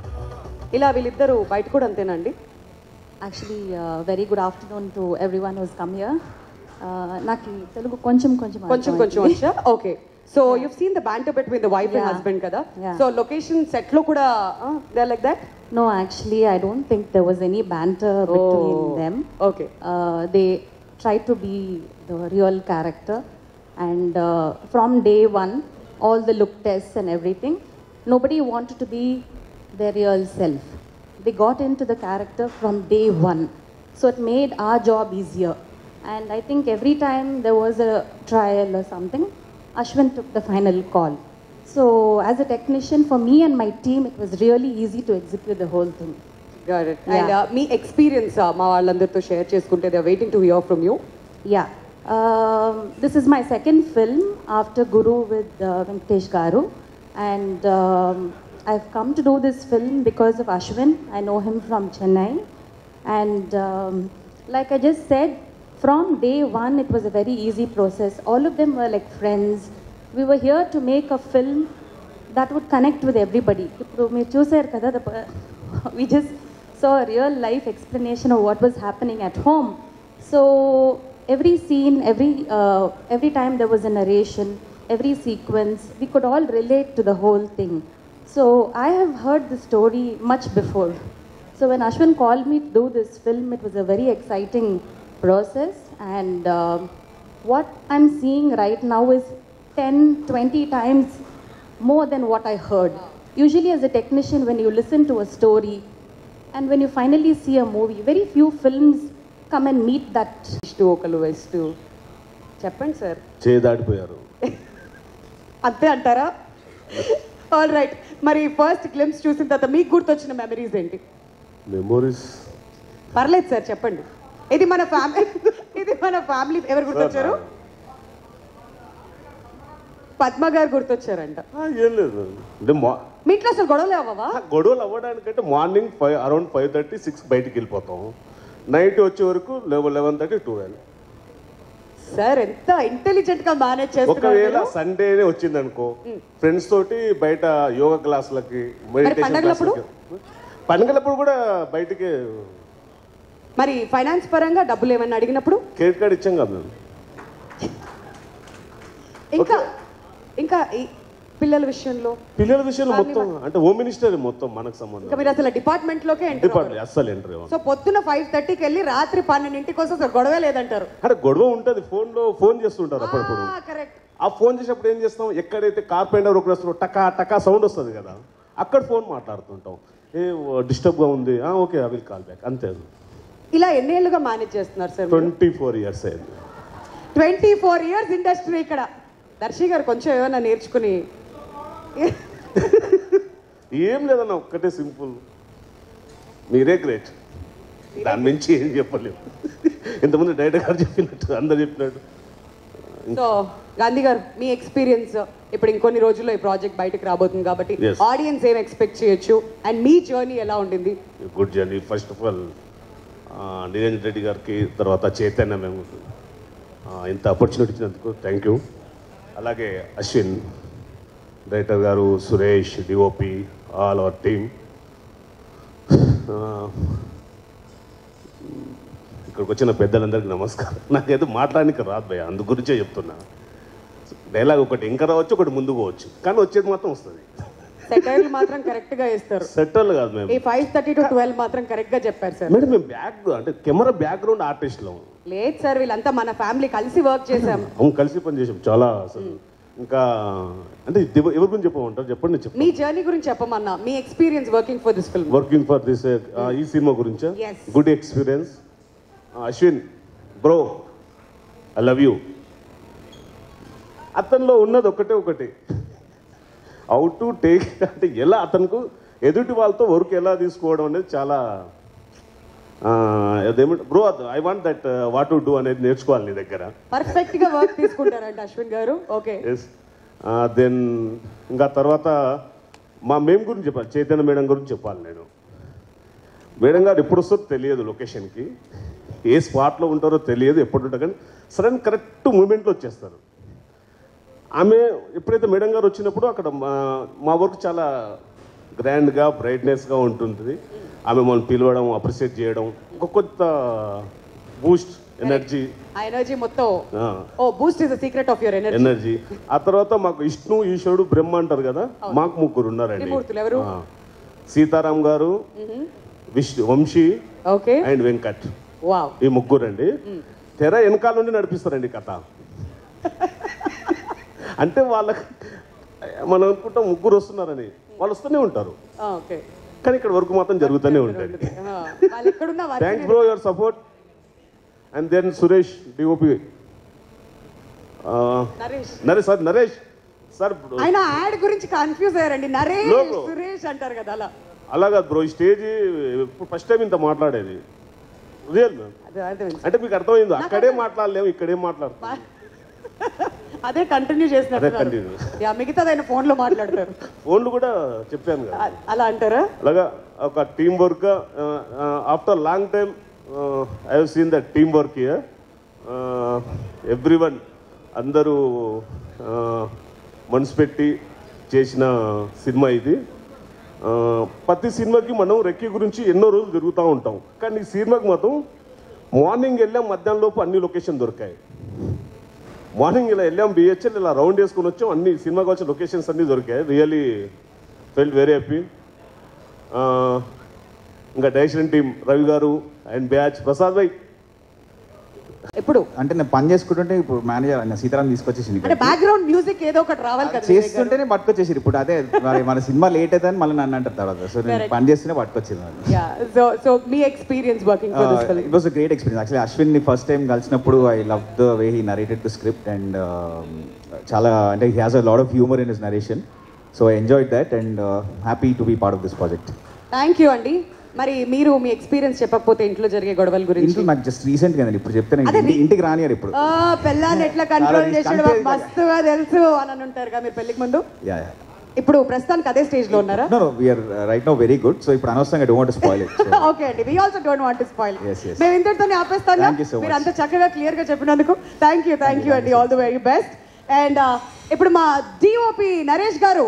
ఇలా వీళ్ళిద్దరూ బయట కూడా అంతేనండి actually very good afternoon to everyone who's come here నాకు ఈ తెలుగు కొంచెం కొంచెం కొంచెం కొంచెం వచ్చా okay so you seen the banter between the wife and Yeah. Husband కదా Yeah. సో లొకేషన్ సెట్ లో కూడా they like that no actually I don't think there was any banter between them okay they try to be the real character and from day one all the look test and everything nobody wanted to be the real self they got into the character from day one. So it made our job easier. And I think every time there was a trial or something, Ashwin took the final call. So as a technician, for me and my team, it was really easy to execute the whole thing. Got it Yeah. And మీ experience మా వాళ్ళందరితో share చేసుకుంటే they waiting to hear from you Yeah. Um, this is my second film after Guru with uh, Venkatesh Garu. And um, I've come to do this film because of Ashwin. I know him from Chennai. And um, like I just said, from day one, it was a very easy process. All of them were like friends. We were here to make a film that would connect with everybody. ఇప్పుడు మీరు చూసారు కదా the per- we just saw a real life explanation of what was happening at home. So every scene, every uh, every time there was a narration, every sequence, we could all relate to the whole thing. So I have heard the story much before. So when Ashwin called me to do this film, it was a very exciting process. And um what I'm seeing right now is 10, 20 times more than what I heard. Usually, as a technician, when you listen to a story and when you finally see a movie, very few films come and meet that. East ఒకరు west చెప్పండి sir చేదాడిపోయారు అంతే అంటారా all right మరి first glimpse చూసిన తర్వాత మీకు గుర్తొచ్చిన మెమరీస్ ఏంటి మెమోరీస్ పర్లేదు సార్ చెప్పండి ఇది మన ఫ్యామిలీ ఇది మన ఫ్యామిలీ ఎవరు గుర్తొచ్చారు పద్మ గారు గుర్తొచ్చారంట ఏం లేదు అంటే మా మీ ఇంట్లో అసలు గొడవలు అవ్వవా గొడవలు అవ్వడానికంటే morning five around five thirty six బయటికి వెళ్ళిపోతాం నైట్ వచ్చే వరకు eleven eleven thirty twelve sir ఎంత ఇంటెలిజెంట్ గా మేనేజ్ ఒకవేళ చేస్తున్నారు సండేనే వచ్చింది అనుకో ఫ్రెండ్స్ తోటి బయట యోగా క్లాసులకి మెడిటేషన్ పండగలప్పుడు? క్లాసులకి పండుగలప్పుడు కూడా బయటికి మరి ఫైనాన్స్ పరంగా డబ్బులు ఏమైనా అడిగినప్పుడు క్రెడిట్ కార్డ్ ఇచ్చాం కదా మేము ఇంకా ఇంకా ఈ పిల్లల విషయంలో పిల్లల విషయంలో మొత్తం అంటే హోమ్ మినిస్టర్ మొత్తం మనకు సంబంధం ఇంకా మీరు అసలు డిపార్ట్మెంట్ లోకే ఎంటర్ డిపార్ట్మెంట్ అస్సలు ఎంటర్ సో పొద్దున ఫైవ్ థర్టీకి వెళ్ళి రాత్రి పన్నెండింటికి వస్తే అసలు గొడవ లేదంటారు అంటే గొడవ ఉంటుంది ఫోన్ లో ఫోన్ చేస్తుంటారు అప్పుడప్పుడు కరెక్ట్ ఆ ఫోన్ చేసినప్పుడు ఏం చేస్తాం ఎక్కడైతే కార్పెంటర్ ఒకరు వస్తారో టకా టకా సౌండ్ వస్తుంది కదా అక్కడ ఫోన్ మాట్లాడుతుంటాం ఏ డిస్టర్బ్ గా ఉంది ఆ, okay I will call back అంతే ఇలా ఎన్నేళ్లుగా మేనేజ్ చేస్తున్నారు సార్ ట్వంటీ ఫోర్ ఇయర్స్ అయింది ట్వంటీ ఫోర్ ఇయర్స్ ఇండస్ట్రీ ఇక్కడ దర్శి గారు కొంచెం ఏమైనా నేర్చుకుని ఏం లేదన్న ఒక్కటే సింపుల్ మీరే గ్రేట్ దాని నుంచి ఏం చెప్పలేము ఇంతమంది డైరెక్టర్ గారు చెప్పినట్టు అందరు చెప్పినట్టు సో గాంధీ గారు మీ ఎక్స్పీరియన్స్ ఇప్పుడు ఇంకొన్ని రోజుల్లో ఈ ప్రాజెక్ట్ బయటకు రాబోతుంది కాబట్టి Yes. ఆడియన్స్ ఏం ఎక్స్పెక్ట్ చేయొచ్చు అండ్ మీ జర్నీ ఎలా ఉండింది good journey first of all Niranjan Reddy గారికి తర్వాత చైతన్య మేము ఆ, ఇంత ఆపర్చునిటీ ఇచ్చినందుకు థ్యాంక్ యూ అలాగే అశ్విన్ డైరెక్టర్ గారు Suresh DOP all our team ఇక్కడికి వచ్చిన పెద్దలందరికీ నమస్కారం నాకేదో మాట్లాడడానికి రాదు భయ అందు గురించే చెప్తున్నా డైలాగ్ ఒకటి ఇంకా రావచ్చు ఒకటి ముందు పోవచ్చు కానీ వచ్చేది మాత్రం వస్తుంది సెటైర్లు మాత్రం కరెక్ట్ గా ఇస్తారు సెటిల్ కాదు మేము ఈ ఫైవ్ థర్టీ టు ట్వెల్వ్ మాత్రం కరెక్ట్ గా చెప్పారు సార్ మేడం మేము బ్యాక్ అంటే కెమెరా బ్యాక్గ్రౌండ్ ఆర్టిస్ట్లో లేదు సార్ వీళ్ళంతా మన ఫ్యామిలీ కలిసి వర్క్ చేసాం అవును కలిసి పని చేసాం చాలా అసలు ఇంకా అంటే ఇది ఎవ- ఎవరి గురించి చెప్పమంటారు చెప్పండి నేను మీ జర్నీ గురించి చెప్పమన్నా మీ experience working for this film working for this ఈ సినిమా గురించా Yes. Good experience Ashwin bro I love you అతనిలో ఉన్నది ఒకటే ఒకటి హౌ టు టేక్ అంటే ఎలా అతనికి ఎదుటి వాళ్ళతో వర్క్ ఎలా తీసుకోవడం అనేది చాలా అదేమంటే bro I want that what to do అనేది నేర్చుకోవాలి నీ దగ్గర పర్ఫెక్ట్ గా వర్క్ తీసుకుంటారంట అశ్విన్ గారు ఓకే ఎస్ దెన్ ఇంకా తర్వాత మా మేం గురించి చెప్పాలి చైతన్య మేడం గురించి చెప్పాలి నేను మేడం గారు ఎప్పుడు వస్తారో తెలియదు లొకేషన్కి ఏ స్పాట్లో ఉంటారో తెలియదు ఎప్పుడు ఉంటారో కానీ సడన్ కరెక్ట్ మూమెంట్లో వచ్చేస్తారు ఆమె ఎప్పుడైతే మేడం గారు వచ్చినప్పుడు అక్కడ మా మా వర్క్ చాలా గ్రాండ్గా బ్రైట్నెస్గా ఉంటుంది ఆమె మనం పిలవడం అప్రిషియేట్ చేయడం ఒక కొత్త బూస్ట్ ఎనర్జీ ఆ ఎనర్జీ మొత్తం ఓ boost is the secret of your energy energy ఆ తర్వాత మాకు విష్ణు ఈశ్వరుడు బ్రహ్మ అంటారు కదా మాకు ముగ్గురు ఉన్నారండి త్రిమూర్తులు ఎవరు? ఆ. సీతారాం గారు Vishnu Vamsi okay and Venkat wow ఈ ముగ్గురు అండి తెర వెనకాల నుండి నడిపిస్తారండి కథ అంటే వాళ్ళకి మనం అనుకుంటాం ముగ్గురు వస్తున్నారని వాళ్ళు వస్తూనే ఉంటారు ఓకే కానీ ఇక్కడ వరకు మాత్రం జరుగుతూనే ఉంటుంది వాళ్ళు ఎక్కడున్నా thanks bro your support and then Suresh DOP Naresh Naresh sir Naresh sir ఇప్పుడు ఆయన యాడ్ గురించి కన్ఫ్యూజ్ అయ్యారండి నరేష్ No, bro. సురేష్ అంటారు కదా అలా అలాగా బ్రో ఈ స్టేజ్ ఫస్ట్ టైం ఇంత మాట్లాడేది రియల్ మ్యామ్ అదే అదే అంటే మీకు అర్థమైంది అక్కడే మాట్లాడలేము ఇక్కడే మాట్లాడుతాం అదే కంటిన్యూ అదే చేసినట్టు continue. యా మిగతాది ఆయన ఫోన్ లో మాట్లాడతారు ఫోన్లు కూడా చెప్పాను కదా అ- అలా అంటారా అలాగా ఒక team work after long time I have seen the team work year every one అందరూ uh, మనసు పెట్టి చేసిన సినిమా ఇది Uh, ప్రతి సినిమాకి మనం రెక్కి గురించి ఎన్నో రోజులు తిరుగుతూ ఉంటాం కానీ ఈ సినిమాకి మాత్రం మార్నింగ్ వెళ్ళాం మధ్యాహ్నం లోపు అన్ని లొకేషన్ దొరికాయి మార్నింగ్ ఇలా వెళ్ళాం బిహెచ్ఎల్ ఇలా రౌండ్ వేసుకొని వచ్చాం అన్ని సినిమాకి వచ్చిన లొకేషన్స్ అన్ని దొరికాయి రియలీ ఫెల్ట్ వెరీ హ్యాపీ ఇంకా డైరెక్షన్ టీం రవి గారు అండ్ బ్యాచ్ ప్రసాద్ భాయ్ ఎప్పుడు అంటే నేను పని చేసుకుంటుంటే ఇప్పుడు మేనేజర్ ఆయన సీతారాం తీసుకొచ్చేసింది అంటే బ్యాక్గ్రౌండ్ మ్యూజిక్ ఏదో ఒకటి రావాలి కదా మీ దగ్గర. చేస్తుంటేనే పట్టుకొచ్చేసారు ఇప్పుడు అదే మరి మన సినిమా లేట్ అవుతుందని మళ్ళీ నన్ను అంటారు తర్వాత సో నేను Correct. పని చేస్తూనే పట్టుకొచ్చింది యా సో సో మీ experience working for this film it was a great experience actually Ashwin ని ఫస్ట్ టైం కలిసినప్పుడు I love the way he narrated to script and చాలా అంటే he has a lot of humour in his narration so enjoyed that and happy to be part of this project thank you అండి మరి మీరు మీ experience చెప్పకపోతే ఇంట్లో జరిగే గొడవల గురించి ఇంట్లో నాకు జస్ట్ రీసెంట్ గా ఇప్పుడు చెప్తే నేను అదే ఇంటి- ఇంటికి రానియారు ఇప్పుడు ఆ, పెళ్ళాన్ని ఎట్లా కంట్రోల్ చాలా చేసాడు control మస్తుగా తెలుసు అని ఉంటారు కదా మీరు పెళ్లికి ముందు యా ఇప్పుడు ప్రస్తుతానికి అదే స్టేజ్ లో ఉన్నారా no no we're right no very good so ఇప్పుడు అనవసరంగా డోంట్ స్పాయిల్ ఇట్ ఓకే అండి we also don't want to spoil Yes, yes. మేము ఇంతటితోనే ఆపేస్తాను Thank you so మీరు much. అంత చక్కగా క్లియర్ గా చెప్పినందుకు థ్యాంక్ యూ థ్యాంక్ యూ అండి all the very best and ఇప్పుడు మా డిఓపి నరేష్ గారు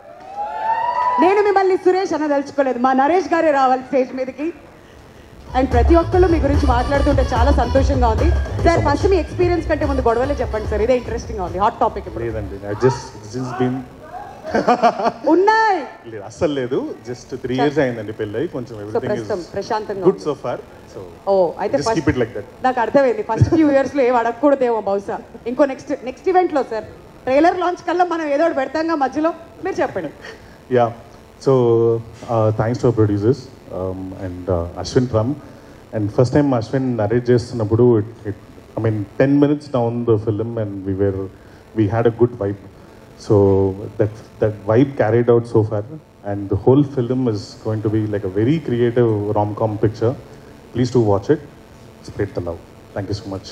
నేను మిమ్మల్ని సురేష్ అన్న తలుచుకోలేదు మా నరేష్ గారే రావాలి స్టేజ్ మీదకి అండ్ ప్రతి ఒక్కళ్ళు మీ గురించి మాట్లాడుతుంటే చాలా సంతోషంగా ఉంది సార్ ఫస్ట్ మీ ఎక్స్పీరియన్స్ కంటే ముందు గొడవలే చెప్పండి సార్ ఇదే ఇంట్రెస్టింగ్ ఉంది హాట్ టాపిక్ ఇప్పుడు లేదండి జస్ట్ దిస్ బీన్ ఉన్నాయి లేదు అస్సలు లేదు జస్ట్ త్రీ ఇయర్స్ అయిందండి పెళ్ళి కొంచెం సో ఎవ్రీథింగ్ ప్రస్తుతం ఇస్ ప్రశాంతంగా గుడ్ ఉంది. సో ఫార్ సో ఓ అయితే just keep it like that నాకు అర్థమైంది ఫస్ట్ ఫ్యూ ఇయర్స్ లో ఏం అడగకూడదేమో బహుశా ఇంకో నెక్స్ట్ నెక్స్ట్ ఈవెంట్ లో సార్ ట్రైలర్ లాంచ్ కల్లా మనం ఏదో ఒకటి పెడతాంగా మధ్యలో మీరు చెప్పండి yeah so thanks to producers and Ashwin Ram and first time Ashwin narrate చేస్తున్నప్పుడు it I mean ten minutes down the film and we were we had a good vibe so that that vibe carried out so far and the whole film is going to be like a very creative rom com picture please to watch it spread the love thank you so much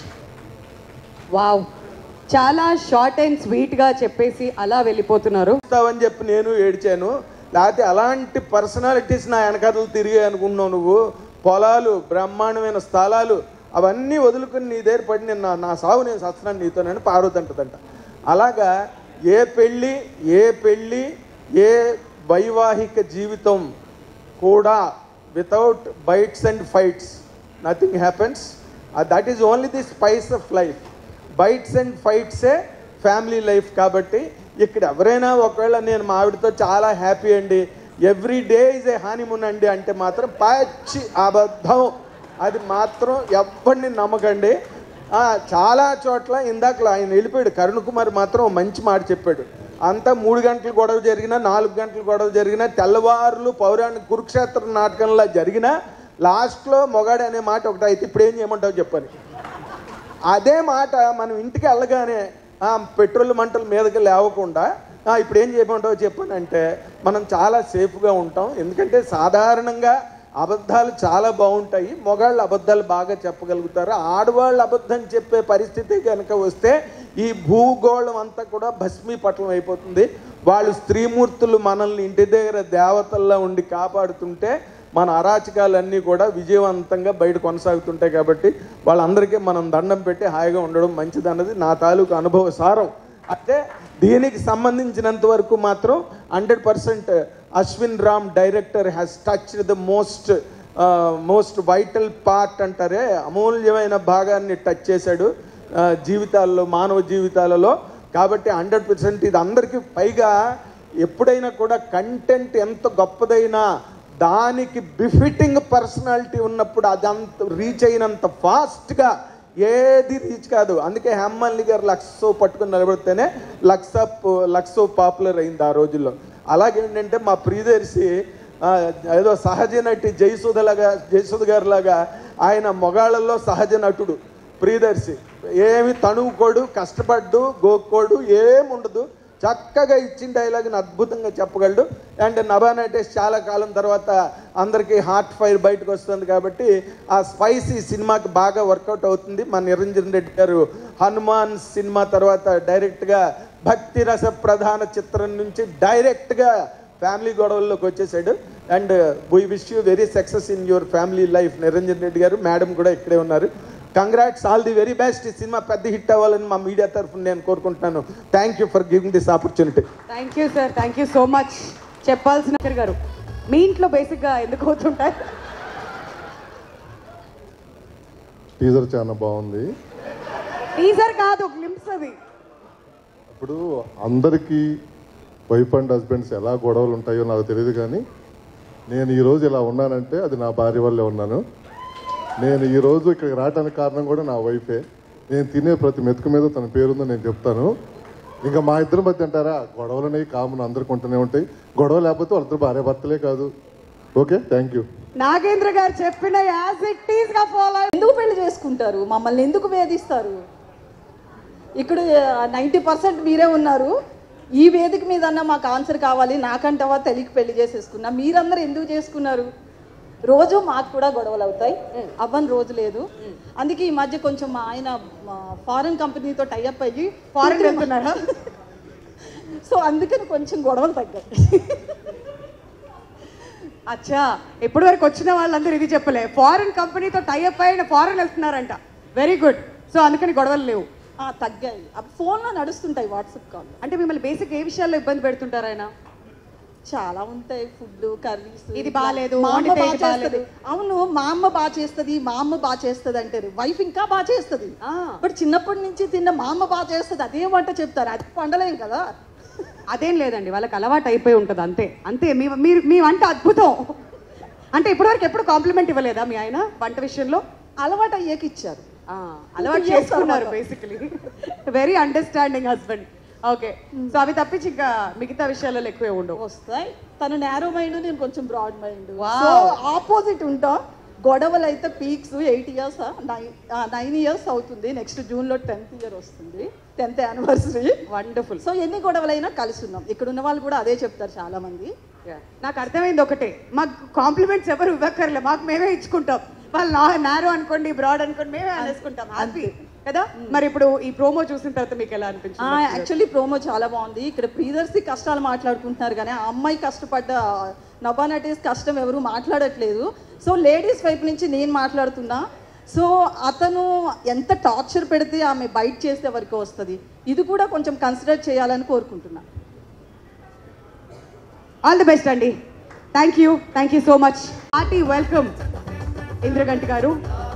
wow చాలా short and sweet గా చెప్పేసి అలా వెళ్ళిపోతున్నారు అని చెప్పి నేను ఏడ్చాను లేకపోతే అలాంటి పర్సనాలిటీస్ నా వెనకాతలు తిరిగాయి అనుకున్నావు నువ్వు పొలాలు బ్రహ్మాండమైన స్థలాలు అవన్నీ వదులుకుని నీ దగ్గర పడి నేను నా- నా సాగు నేను సత్సనాన్ని నీతోనని పార్వతి అంటదంట అలాగా ఏ పెళ్ళి ఏ పెళ్ళి ఏ వైవాహిక జీవితం కూడా without bites and fights nothing happens that is only the spice of life bites and ఫైట్సే ఫ్యామిలీ లైఫ్ కాబట్టి ఇక్కడ ఎవరైనా ఒకవేళ నేను మా ఆవిడతో చాలా హ్యాపీ అండి every day is a honeymoon అండి అంటే మాత్రం పచ్చి అబద్ధం అది మాత్రం ఎవరిని నమ్మకండి ఆ, చాలా చోట్ల ఇందాక ఆయన వెళ్ళిపోయాడు కరుణ్ కుమార్ మాత్రం ఓ మంచి మాట చెప్పాడు అంతా మూడు గంటలు గొడవ జరిగినా నాలుగు గంటలు గొడవ జరిగినా తెల్లవారులు పౌరాణిక కురుక్షేత్ర నాటకంలా జరిగినా లాస్ట్లో మొగాడు అనే మాట ఒకటి అయితే ఇప్పుడు ఏం చేయమంటావు చెప్పని అదే మాట మనం ఇంటికి వెళ్ళగానే ఆ, పెట్రోల్ మంటల మీదకి లేవకుండా "ఆ, ఇప్పుడు ఏం చేయమంటావు చెప్పని అంటే మనం చాలా సేఫ్గా ఉంటాం ఎందుకంటే సాధారణంగా అబద్ధాలు చాలా బాగుంటాయి మొగాళ్ళు అబద్ధాలు బాగా చెప్పగలుగుతారు ఆడవాళ్ళు అబద్ధం చెప్పే పరిస్థితి కనుక వస్తే ఈ భూగోళం అంతా కూడా భస్మీపట్లం అయిపోతుంది వాళ్ళు స్త్రీమూర్తులు మనల్ని ఇంటి దగ్గర దేవతల్లా ఉండి కాపాడుతుంటే మన అరాచకాలన్నీ కూడా విజయవంతంగా బయట కొనసాగుతుంటాయి కాబట్టి వాళ్ళందరికీ మనం దండం పెట్టి హాయిగా ఉండడం మంచిదన్నది నా తాలూకు అనుభవ సారం అయితే దీనికి సంబంధించినంత వరకు మాత్రం hundred percent Ashwin Ram director has touch the most most vital part అంటారే అమూల్యమైన భాగాన్ని టచ్ చేశాడు ఆ, జీవితాల్లో మానవ జీవితాలలో కాబట్టి హండ్రెడ్ పర్సెంట్ ఇది అందరికీ పైగా ఎప్పుడైనా కూడా కంటెంట్ ఎంత గొప్పదైనా దానికి బిఫిటింగ్ పర్సనాలిటీ ఉన్నప్పుడు అదంత రీచ్ అయినంత ఫాస్ట్గా ఏది రీచ్ కాదు అందుకే హేమల్లి గారు లక్సో పట్టుకుని నిలబడితేనే లక్స లక్సో పాపులర్ అయింది ఆ రోజుల్లో అలాగే ఏంటంటే మా ప్రియదర్శి ఆ, ఏదో సహజ నటి జయసుధలాగా జయసుధ గారి లాగా ఆయన మొగాళ్ళల్లో సహజ నటుడు ప్రియదర్శి ఏమి తణువుకోడు కష్టపడ్డు గోక్కోడు ఏముండదు చక్కగా ఇచ్చిన డైలాగ్ని అద్భుతంగా చెప్పగలడు అండ్ నభా నటేష్ చాలా కాలం తర్వాత అందరికీ హార్ట్ ఫైర్ బయటకు వస్తుంది కాబట్టి ఆ స్పైస్ ఈ సినిమాకి బాగా వర్కౌట్ అవుతుంది మా నిరంజన్ రెడ్డి గారు హనుమాన్ సినిమా తర్వాత డైరెక్ట్గా భక్తి రస ప్రధాన చిత్రం నుంచి డైరెక్ట్గా ఫ్యామిలీ గొడవల్లోకి వచ్చేసాడు and we wish you very success in your family life Niranjan Reddy గారు మేడం కూడా ఇక్కడే ఉన్నారు congrats all the very best ఈ సినిమా పెద్ద హిట్ అవ్వాలని మా మీడియా తరఫున నేను కోరుకుంటున్నాను thank you for giving this opportunity thank you sir thank you so much చెప్పాల్సిన శంకర్ గారు మీ ఇంట్లో బేసిక్గా ఎందుకు అవుతుంటాయి టీజర్ చాలా బాగుంది టీజర్ కాదు గ్లిమ్స్ అది ఇప్పుడు అందరికీ వైఫ్ అండ్ హస్బెండ్స్ ఎలా గొడవలు ఉంటాయో నాకు తెలియదు కానీ నేను ఈరోజు ఇలా ఉన్నానంటే అది నా భార్య వల్లే ఉన్నాను నేను ఈరోజు ఇక్కడికి రావడానికి కారణం కూడా నా వైఫే నేను తినే ప్రతి మెతుకు మీద తన పేరుందో నేను చెప్తాను ఇంకా మా ఇద్దరి మధ్య అంటారా గొడవలు అనేవి కామన్ అందరికి ఉంటూనే ఉంటాయి గొడవ లేకపోతే వాళ్ళిద్దరు భార్య భర్తలే కాదు ఓకే థ్యాంక్ యూ నాగేంద్ర గారు చెప్పిన యాజ్ ఇట్ ఈస్ గా ఫాలో ఎందుకు పెళ్లి చేసుకుంటారు మమ్మల్ని ఎందుకు వేధిస్తారు ఇక్కడ నైంటీ పర్సెంట్ మీరే ఉన్నారు ఈ వేదిక మీదన్నా మాకు ఆన్సర్ కావాలి నాకంటవా తెలియక పెళ్లి చేసేసుకున్నా మీరందరూ ఎందుకు చేసుకున్నారు రోజు మాకు కూడా గొడవలు అవుతాయి అవ్వని రోజు లేదు అందుకే ఈ మధ్య కొంచెం మా ఆయన ఫారెన్ కంపెనీతో టైఅప్ అయ్యి ఫారెన్ వెళ్తున్నాడా సో అందుకని కొంచెం గొడవలు తగ్గాయి అచ్చా ఇప్పటి వరకు వచ్చిన వాళ్ళందరూ ఇది చెప్పలే ఫారెన్ కంపెనీతో టైఅప్ అయిన ఫారెన్ వెళ్తున్నారంట వెరీ గుడ్ సో అందుకని గొడవలు లేవు ఆ, తగ్గాయి ఫోన్లో నడుస్తుంటాయి వాట్సాప్ కాల్ అంటే మిమ్మల్ని బేసిక్ ఏ విషయాల్లో ఇబ్బంది పెడుతుంటారు ఆయన చాలా ఉంటాయి ఫుడ్ కర్రీస్ ఇది బాలేదు, మా అమ్మ వండితే బాగా ఇది చేస్తుంది బాలేదు. అవును మా అమ్మ బాగా చేస్తుంది మా అమ్మ బాగా చేస్తుంది అంటారు వైఫ్ ఇంకా బాగా చేస్తుంది బట్ చిన్నప్పటి నుంచి తిన్న మా అమ్మ బాగా చేస్తుంది అదే వంట చెప్తారు అది వండలేం కదా అదేం లేదండి వాళ్ళకి అలవాటు అయిపోయి ఉంటుంది అంతే అంతే మీ మీరు మీ వంట అద్భుతం అంటే ఇప్పటివరకు ఎప్పుడు కాంప్లిమెంట్ ఇవ్వలేదా మీ ఆయన వంట విషయంలో అలవాటు అయ్యాక ఇచ్చారు అలవాటు Two years చేసుకున్నారు తర్వాత. Basically very understanding husband okay so అవి తప్పించి ఇంకా మిగతా విషయాలలో ఎక్కువే ఉండవు వస్తాయి తను నేరో మైండ్ నేను కొంచెం broad mind Wow. So opposite ఉంటాం గొడవలు అయితే peaks eight years nine years అవుతుంది నెక్స్ట్ జూన్ లో టెన్త్ ఇయర్ వస్తుంది టెన్త్ యానివర్సరీ వండర్ఫుల్ సో ఎన్ని గొడవలైనా కలిసి ఉన్నాం ఇక్కడ ఉన్న వాళ్ళు కూడా అదే చెప్తారు చాలా మంది నాకు అర్థమైంది ఒకటే మాకు కాంప్లిమెంట్స్ ఎవరు ఇవ్వక్కర్లే మాకు మేమే ఇచ్చుకుంటాం వాళ్ళు నా నారో అనుకోండి బ్రాడ్ అనుకోండి మేమే అనేసుకుంటాం హ్యాపీ కదా మరి ఇప్పుడు ఈ ప్రోమో చూసిన తర్వాత మీకు ఎలా అనిపించింది యాక్చువల్లీ ప్రోమో చాలా బాగుంది ఇక్కడ ప్రియదర్శి కష్టాలు మాట్లాడుకుంటున్నారు కానీ ఆ అమ్మాయి కష్టపడ్డ నభా నటీస్ కష్టం ఎవరు మాట్లాడట్లేదు సో లేడీస్ వైపు నుంచి నేను మాట్లాడుతున్నా సో అతను ఎంత టార్చర్ పెడితే ఆమె బయట చేసే వరకు వస్తుంది ఇది కూడా కొంచెం కన్సిడర్ చేయాలని కోరుకుంటున్నా ఆల్ ది బెస్ట్ అండి thank you thank you so much party welcome Indraganti గారు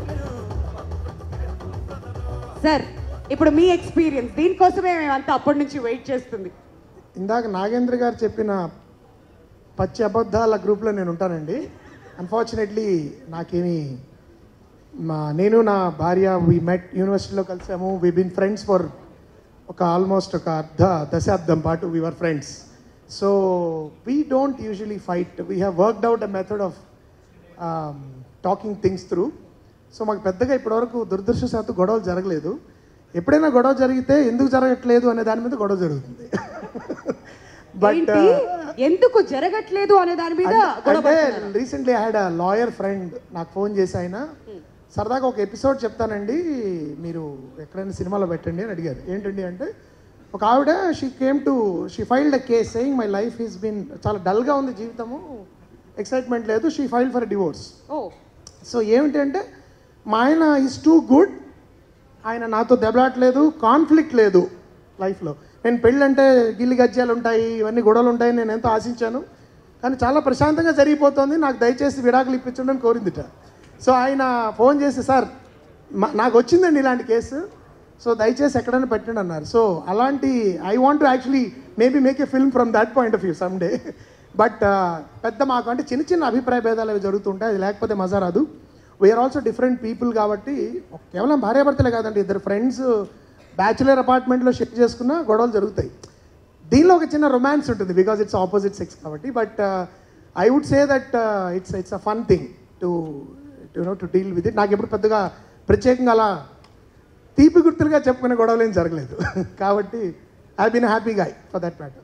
సార్ ఇప్పుడు మీ ఎక్స్పీరియన్స్ దీనికోసమే మేమంతా అప్పటి నుంచి వెయిట్ చేస్తుంది ఇందాక నాగేంద్ర గారు చెప్పిన పచ్చి అబద్ధాల గ్రూప్లో నేను ఉంటానండి అన్ఫార్చునేట్లీ నాకేమి మా నేను నా భార్య వి మెట్ యూనివర్సిటీలో కలిసాము వి బిన్ ఫ్రెండ్స్ ఫర్ ఒక ఆల్మోస్ట్ ఒక అర్ధ దశాబ్దం పాటు we're friends so we don't usually fight we have worked out a method of talking things through so మాకు పెద్దగా ఇప్పటివరకు దురదృష్టశాత్తు గొడవలు జరగలేదు ఎప్పుడైనా గొడవ జరిగితే ఎందుకు జరగట్లేదు అనే దాని మీద గొడవ జరుగుతుంది బట్ ఏంటి? ఎందుకు జరగట్లేదు అనే దాని మీద గొడవ అంటే పడుతున్నారా? Recently I had a lawyer friend నాకు ఫోన్ చేసి ఆయన సరదాగా ఒక ఎపిసోడ్ చెప్తానండి మీరు ఎక్కడైనా సినిమాలో పెట్టండి అని అడిగారు ఏంటండి అంటే ఒక ఆవిడ she came to she filed a case saying my life is been చాలా డల్గా ఉంది జీవితము ఎక్సైట్మెంట్ లేదు షీ ఫైల్ ఫర్ డివోర్స్ ఓ సో ఏమిటంటే మా ఆయన ఈజ్ టూ గుడ్ ఆయన నాతో దెబ్బలాట్లేదు కాన్ఫ్లిక్ట్ లేదు లైఫ్లో నేను పెళ్ళంటే గిల్లి గజ్జాలు ఉంటాయి ఇవన్నీ గొడవలు ఉంటాయి నేను ఎంతో ఆశించాను కానీ చాలా ప్రశాంతంగా జరిగిపోతుంది నాకు దయచేసి విడాకులు ఇప్పించండి అని కోరిందిట సో ఆయన ఫోన్ చేసి సార్ మా- నాకు వచ్చిందండి ఇలాంటి కేసు సో దయచేసి ఎక్కడైనా పెట్టండి అన్నారు సో అలాంటి I want to actually maybe make a film from that point of view some day but పెద్ద మాకు అంటే చిన్న చిన్న అభిప్రాయ భేదాలు అవి జరుగుతుంటాయి అది లేకపోతే మజా రాదు వీఆర్ ఆల్సో డిఫరెంట్ పీపుల్ కాబట్టి కేవలం భార్యాభర్తలే కాదండి ఇద్దరు ఫ్రెండ్స్ బ్యాచులర్ అపార్ట్మెంట్లో షిఫ్ట్ చేసుకున్న గొడవలు జరుగుతాయి దీనిలో ఒక చిన్న రొమాన్స్ ఉంటుంది బికాజ్ ఇట్స్ ఆపోజిట్ సెక్స్ కాబట్టి but I would say that it's it's a fun thing to to know to deal with it నాకు ఎప్పుడు పెద్దగా ప్రత్యేకంగా అలా తీపి గుర్తులుగా చెప్పుకునే గొడవలు ఏం జరగలేదు కాబట్టి I been happy guy for that matter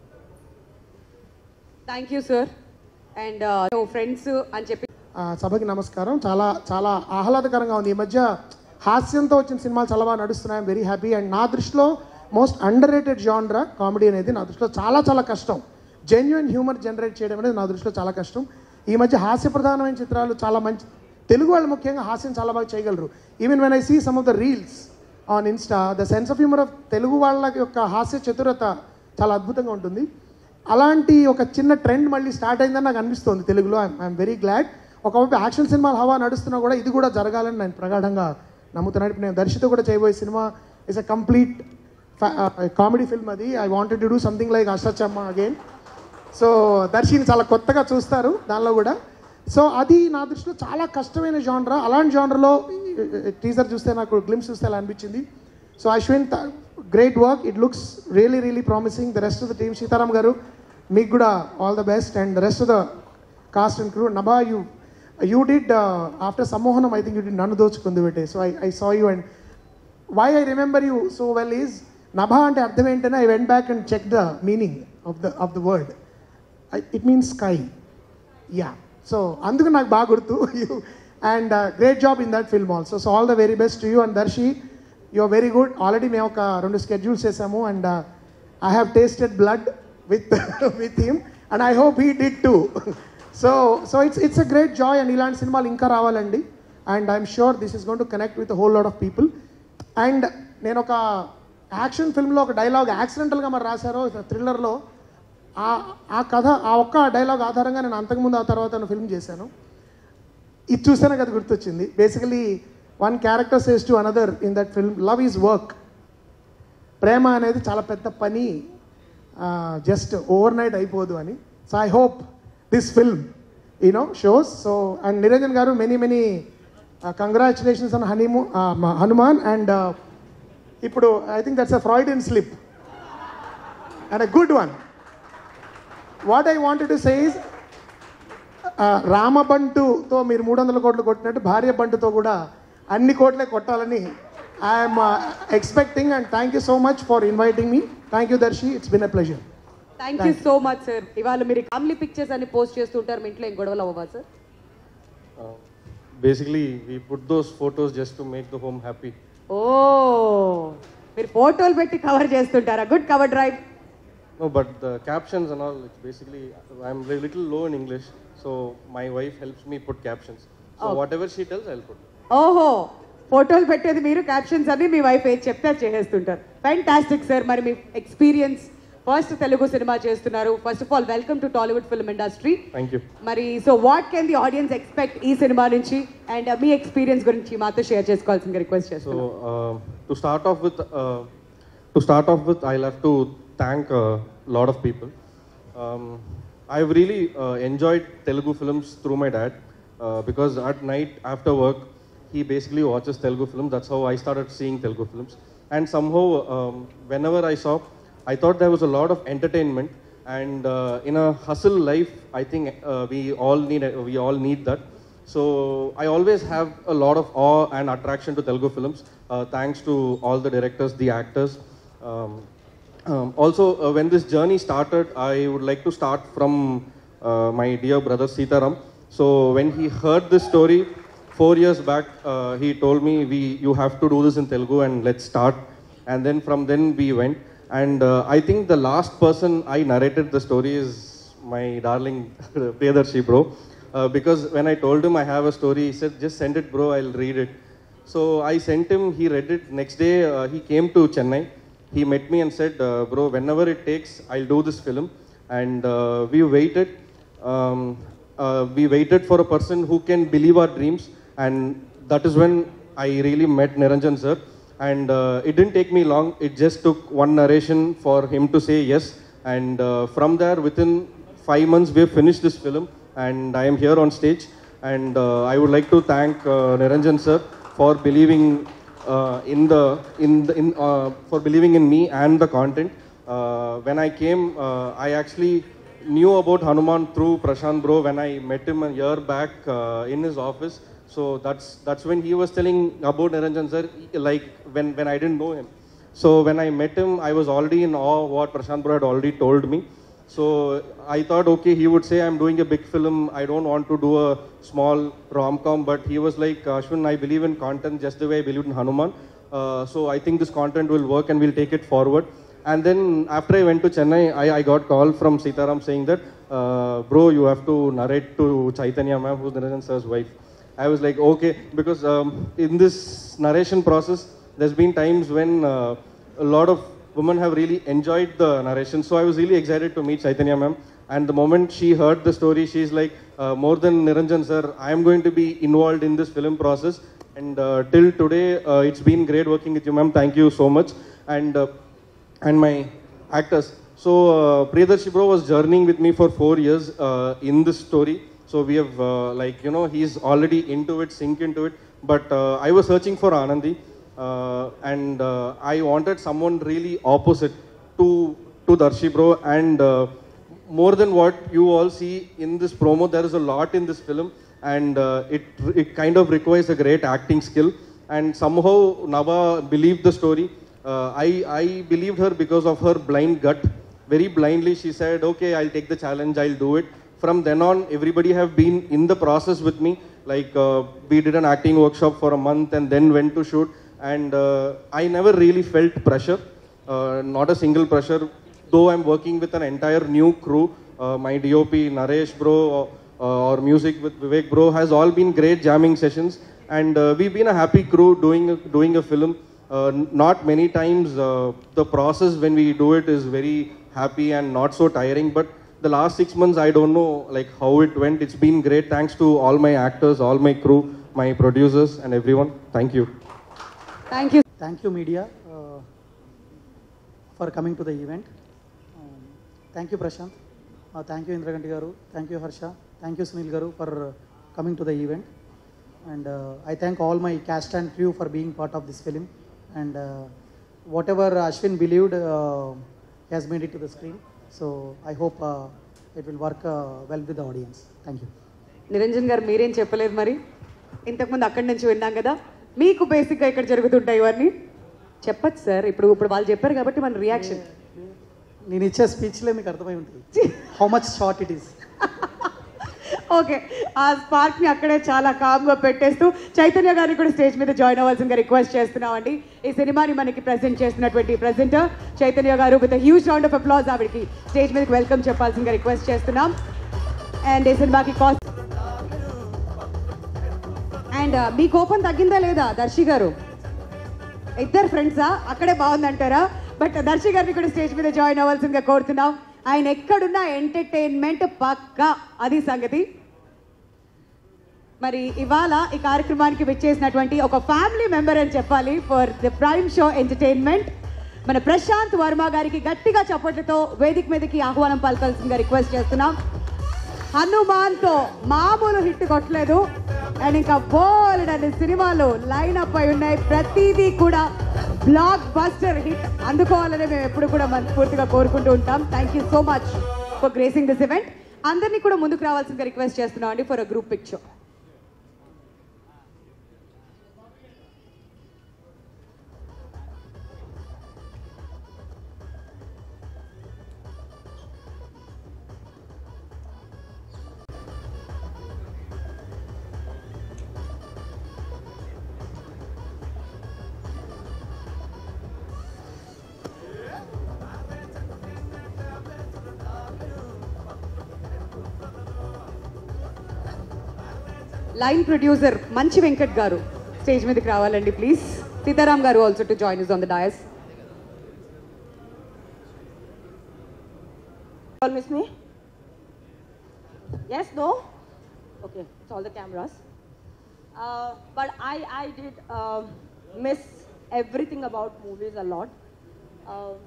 thank you sir and friends అని చెప్పి ఆ, సభకి నమస్కారం చాలా చాలా ఆహ్లాదకరంగా ఉంది ఈ మధ్య హాస్యంతో వచ్చిన సినిమాలు చాలా బాగా నడుస్తున్నాయి వెరీ హ్యాపీ అండ్ నా దృష్టిలో most underrated genre comedy అనేది నా దృష్టిలో చాలా చాలా కష్టం జెన్యున్ హ్యూమర్ జనరేట్ చేయడం అనేది నా దృష్టిలో చాలా కష్టం ఈ మధ్య హాస్య ప్రధానమైన చిత్రాలు చాలా మంచి తెలుగు వాళ్ళు ముఖ్యంగా హాస్యం చాలా బాగా చేయగలరు even when I see some of the reels on insta the sense of humour of Telugu వాళ్ళ యొక్క హాస్య చతురత చాలా అద్భుతంగా ఉంటుంది అలాంటి ఒక చిన్న ట్రెండ్ మళ్ళీ స్టార్ట్ అయిందని నాకు అనిపిస్తుంది తెలుగులో ఐఎమ్ వెరీ గ్లాడ్ ఒకవైపు యాక్షన్ సినిమాలు హవా నడుస్తున్నా కూడా ఇది కూడా జరగాలని నేను ప్రగాఢంగా నమ్ముతున్నాను ఇప్పుడు నేను దర్శితో కూడా చేయబోయే cinema is a complete comedy film అది I wanted to do something like Ashtachamma again so దర్శిని చాలా కొత్తగా చూస్తారు దానిలో కూడా సో అది నా దృష్టిలో చాలా కష్టమైన జానరా అలాంటి జానర్లో టీజర్ చూస్తే నాకు గ్లిమ్స్ చూస్తే అలా అనిపించింది so Ashwin great work it looks really really promising the rest of the team Sitaram గారు మీకు కూడా all the best and the rest of the cast and crew Nabha you you did after Sammohanam I think you did నన్ను దోచుకుంది పెట్టే so I I saw you and why I remember you so well is Nabha అంటే అర్థం ఏంటంటే I went back and check the meaning of the of the word it means sky yeah so అందుకు నాకు బాగా గుర్తు you and great job in that film also so all the very best you and Darshi you are very good already మేము ఒక రెండు schedules చేసాము and I have tasted blood with with him and I hope he did too so so it's it's a great joy and ఇలాంటి సినిమాలు ఇంకా రావాలండి and I'm sure this is going to connect with whole lot of people and నేను ఒక action ఫిల్మ్లో ఒక dialogue యాక్సిడెంటల్గా మరి రాశారో థ్రిల్లర్లో ఆ ఆ కథ ఆ ఒక్క డైలాగ్ ఆధారంగా నేను అంతకుముందు ఆ తర్వాత ఫిల్మ్ చేశాను ఇది చూసానే కదా గుర్తొచ్చింది basically one character says to another in that film love is work ప్రేమ అనేది చాలా పెద్ద పని జస్ట్ ఓవర్ నైట్ అయిపోదు అని so I hope this film you know shows so and Niranjan గారు many many congratulations on honeymoon Hanuman and ఇప్పుడు I think that's a Freudian slip and a good one what I wanted to say is రామబంటుతో మీరు మూడు వందల కోట్లు కొట్టినట్టు భార్య బంటుతో కూడా అన్ని కోట్లే కొట్టాలని I'm expecting and thank you so much for inviting మీ thank you Darshi it's been a pleasure thank you so much sir ఇవాళ మీరు ఫ్యామిలీ పిక్చర్స్ అని పోస్ట్ చేస్తుంటారు మీ ఇంట్లో ఏం గొడవలు అవ్వవా sir basically we put those photos just to make the home happy ఓ మీరు ఫోటోలు పెట్టి కవర్ చేస్తుంటారా good cover drive no but the captions and all it's basically i'm a little low in english so my wife helps me put captions so Oh. whatever she tells i'll put ఓహో ఫోటోలు పెట్టేది మీరు captions అన్ని మీ wife ఏది చెప్తే అది చేసేస్తుంటారు fantastic sir మరి మీ ఎక్స్పీరియన్స్ ఫస్ట్ తెలుగు సినిమా చేస్తున్నారు first of all welcome to Tollywood film industry thank you మరి so what can the audience expect ఈ సినిమా నుంచి అండ్ మీ ఎక్స్పీరియన్స్ గురించి మాతో షేర్ చేసుకోవాల్సిందిగా రిక్వెస్ట్ so చేస్తున్నాను uh, to start off with uh, to start off with i'll have to thank a lot of people um, i've really uh, enjoyed telugu films through my dad uh, because at night after work he basically watches telugu films that's how i started seeing telugu films and somehow um, whenever i saw i thought there was a lot of entertainment and uh, in a hustle life i think uh, we all need we all need that so I always have a lot of awe and attraction to Telugu films, uh, thanks to all the directors, the actors. Um, um, also, uh, when this journey started, I would like to start from uh, my dear brother Sitaram. So when he heard this story four years back, uh, he told me, "We, you have to do this in Telugu, and let's start." And then from then we went. And uh, I think the last person I narrated the story is my darling Priyadarshi bro. Uh, because when I told him I have a story, he said, just send it, bro, I'll read it. So I sent him, he read it. Next day, uh, he came to Chennai. He met me and said, uh, bro, whenever it takes, I'll do this film. And uh, we waited. Um, uh, we waited for a person who can believe our dreams. And that is when I really met Niranjan sir. And uh, it didn't take me long. It just took one narration for him to say yes. And uh, from there, within five months, we have finished this film. And I am here on stage. And uh, I would like to thank uh, Niranjan sir for believing uh, in the in the in uh, for believing in me and the content. Uh, when I came, uh, I actually knew about Hanuman through Prashant Bro when I met him a year back uh, in his office. So that's that's when he was telling about Niranjan sir, like when when I didn't know him. So when I met him, I was already in awe of what Prashant Bro had already told me. So I thought, okay, he would say, I'm doing a big film. I don't want to do a small rom-com. But he was like, Ashwin, I believe in content just the way I believed in Hanuman. Uh, so I think this content will work and we'll take it forward. And then after I went to Chennai, I, I got call from Sitaram saying that, uh, bro, you have to narrate to Chaitanya ma'am, who's Niranjan sir's wife. I was like, okay, because um, in this narration process, there's been times when uh, a lot of women have really enjoyed the narration. So I was really excited to meet Chaitanya ma'am. And the moment she heard the story, she's like, uh, more than Niranjan sir, I am going to be involved in this film process. And uh, till today, uh, it's been great working with you, ma'am. Thank you so much. And uh, and my actors. So uh, Priyadarshi bro was journeying with me for four years uh, in this story. So we have uh, like you know he's already into it, sink into it. But uh, I was searching for Anandi, uh, and uh, I wanted someone really opposite to to Darshi bro. And uh, more than what you all see in this promo, there is a lot in this film, and uh, it it kind of requires a great acting skill. And somehow Nava believed the story. uh, I, I believed her because of her blind gut. Very blindly, she said, okay, I'll take the challenge, I'll do it. From then on, everybody have been in the process with me. Like, uh, we did an acting workshop for a month and then went to shoot. And uh, I never really felt pressure, uh, not a single pressure. Though I'm working with an entire new crew, uh, my DOP, Naresh bro, uh, or music with Vivek bro, has all been great jamming sessions. And uh, we've been a happy crew doing, doing a film. Uh, n- not many times uh, the process when we do it is very happy and not so tiring. But the last six months, I don't know like how it went. It's been great. Thanks to all my actors, all my crew, my producers, and everyone. Thank you. Thank you thank you media for coming to the event thank you Prashanth thank you Indraganti గారు thank you Harsha thank you Sunil గారు for coming to the event and I thank all my cast and crew for being part of this film and whatever Ashwin believed has made it to the screen so I hope it will work well with the audience thank you Niranjan గారు మీరేం చెప్పలేదు మరి ఇంతకుముందు అక్కడి నుంచి విన్నాం కదా మీకు బేసిక్గా ఇక్కడ జరుగుతుంటాయి ఇవన్నీ చెప్పచ్చు సార్ ఇప్పుడు ఇప్పుడు వాళ్ళు చెప్పారు కాబట్టి మన రియాక్షన్ నేను ఇచ్చే స్పీచ్లే మీకు అర్థమై ఉంటుంది how much short it is okay ఆ స్పార్క్ ని అక్కడే చాలా కామ్గా పెట్టేస్తూ చైతన్య గారిని కూడా స్టేజ్ మీద జాయిన్ అవ్వాల్సిందిగా రిక్వెస్ట్ చేస్తున్నామండి ఈ సినిమాని మనకి ప్రెజెంట్ చేస్తున్నటువంటి ప్రెజెంటర్ చైతన్య గారు with huge round of applause ఆవిడకి స్టేజ్ మీదకి వెల్కమ్ చెప్పాల్సిందిగా రిక్వెస్ట్ చేస్తున్నాం అండ్ ఈ సినిమాకి కాస్ట్ అండ్ మీ కోపం తగ్గిందా లేదా దర్శి గారు ఇద్దరు ఫ్రెండ్సా అక్కడే బాగుందంటారా బట్ దర్శి గారిని కూడా స్టేజ్ మీద జాయిన్ అవ్వాల్సిందిగా కోరుతున్నాం ఆయన ఎక్కడున్నా ఎంటర్టైన్మెంట్ పక్కా అది సంగతి మరి ఇవాళ ఈ కార్యక్రమానికి విచ్చేసినటువంటి ఒక ఫ్యామిలీ మెంబర్ అని చెప్పాలి for the prime show entertainment మన ప్రశాంత్ వర్మ గారికి గట్టిగా చప్పట్లతో వేదిక మీదకి ఆహ్వానం పలకాల్సిందిగా రిక్వెస్ట్ చేస్తున్నాం హనుమాన్తో మామూలు హిట్ కొట్టలేదు అండ్ ఇంకా బోల్డ్ అనే సినిమాలు లైన్ అప్ అయి ఉన్నాయి ప్రతిదీ కూడా బ్లాక్ బస్టర్ హిట్ అందుకోవాలని మేము ఎప్పుడు కూడా మనస్ఫూర్తిగా కోరుకుంటూ ఉంటాం thank you so much for gracing this event అందరినీ కూడా ముందుకు రావాల్సిందిగా రిక్వెస్ట్ చేస్తున్నాం అండి for a group picture line producer మంచి వెంకట్ గారు స్టేజ్ మీదకి రావాలండి ప్లీజ్ సీతారాం గారు also to join us on the dais all miss me? Yes, no? Okay, it's all the cameras. Uh, but I, I did um, miss everything about movies a lot. Um,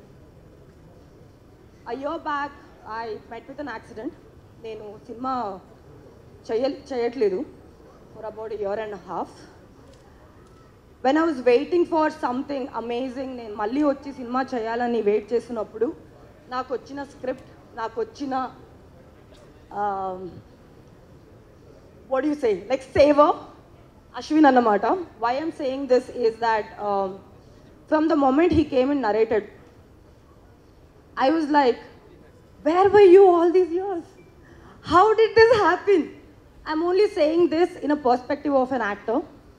a year back, I met with an accident. నేను సినిమా చేయ చేయట్లేదు for about year and half when I was waiting for something amazing నేను మళ్ళీ వచ్చి cinema చేయాలని wait చేస్తున్నప్పుడు నాకు వచ్చిన స్క్రిప్ట్ నాకు వచ్చిన what you say like saviour Ashwin అన్నమాట why I'm saying this is that from the moment he came in narrated I was like, where were you all these years? How did this happen? I'm only saying this in a perspective of an actor,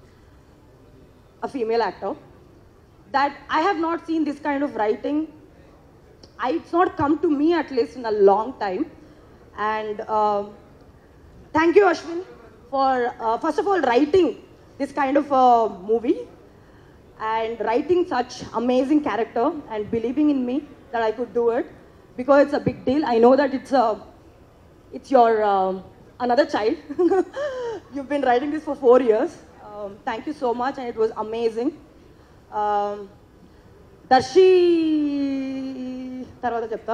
a female actor, that I have not seen this kind of writing. I, it's not come to me at least in a long time. And um thank you, Ashwin, for uh, first of all writing this kind of a movie and writing such amazing character and believing in me that I could do it because it's a big deal. I know that it's a, it's your um, another child. You've been writing this for four years. Um, thank you so much, and it was amazing. Um, Darshi తర్వాత చెప్తా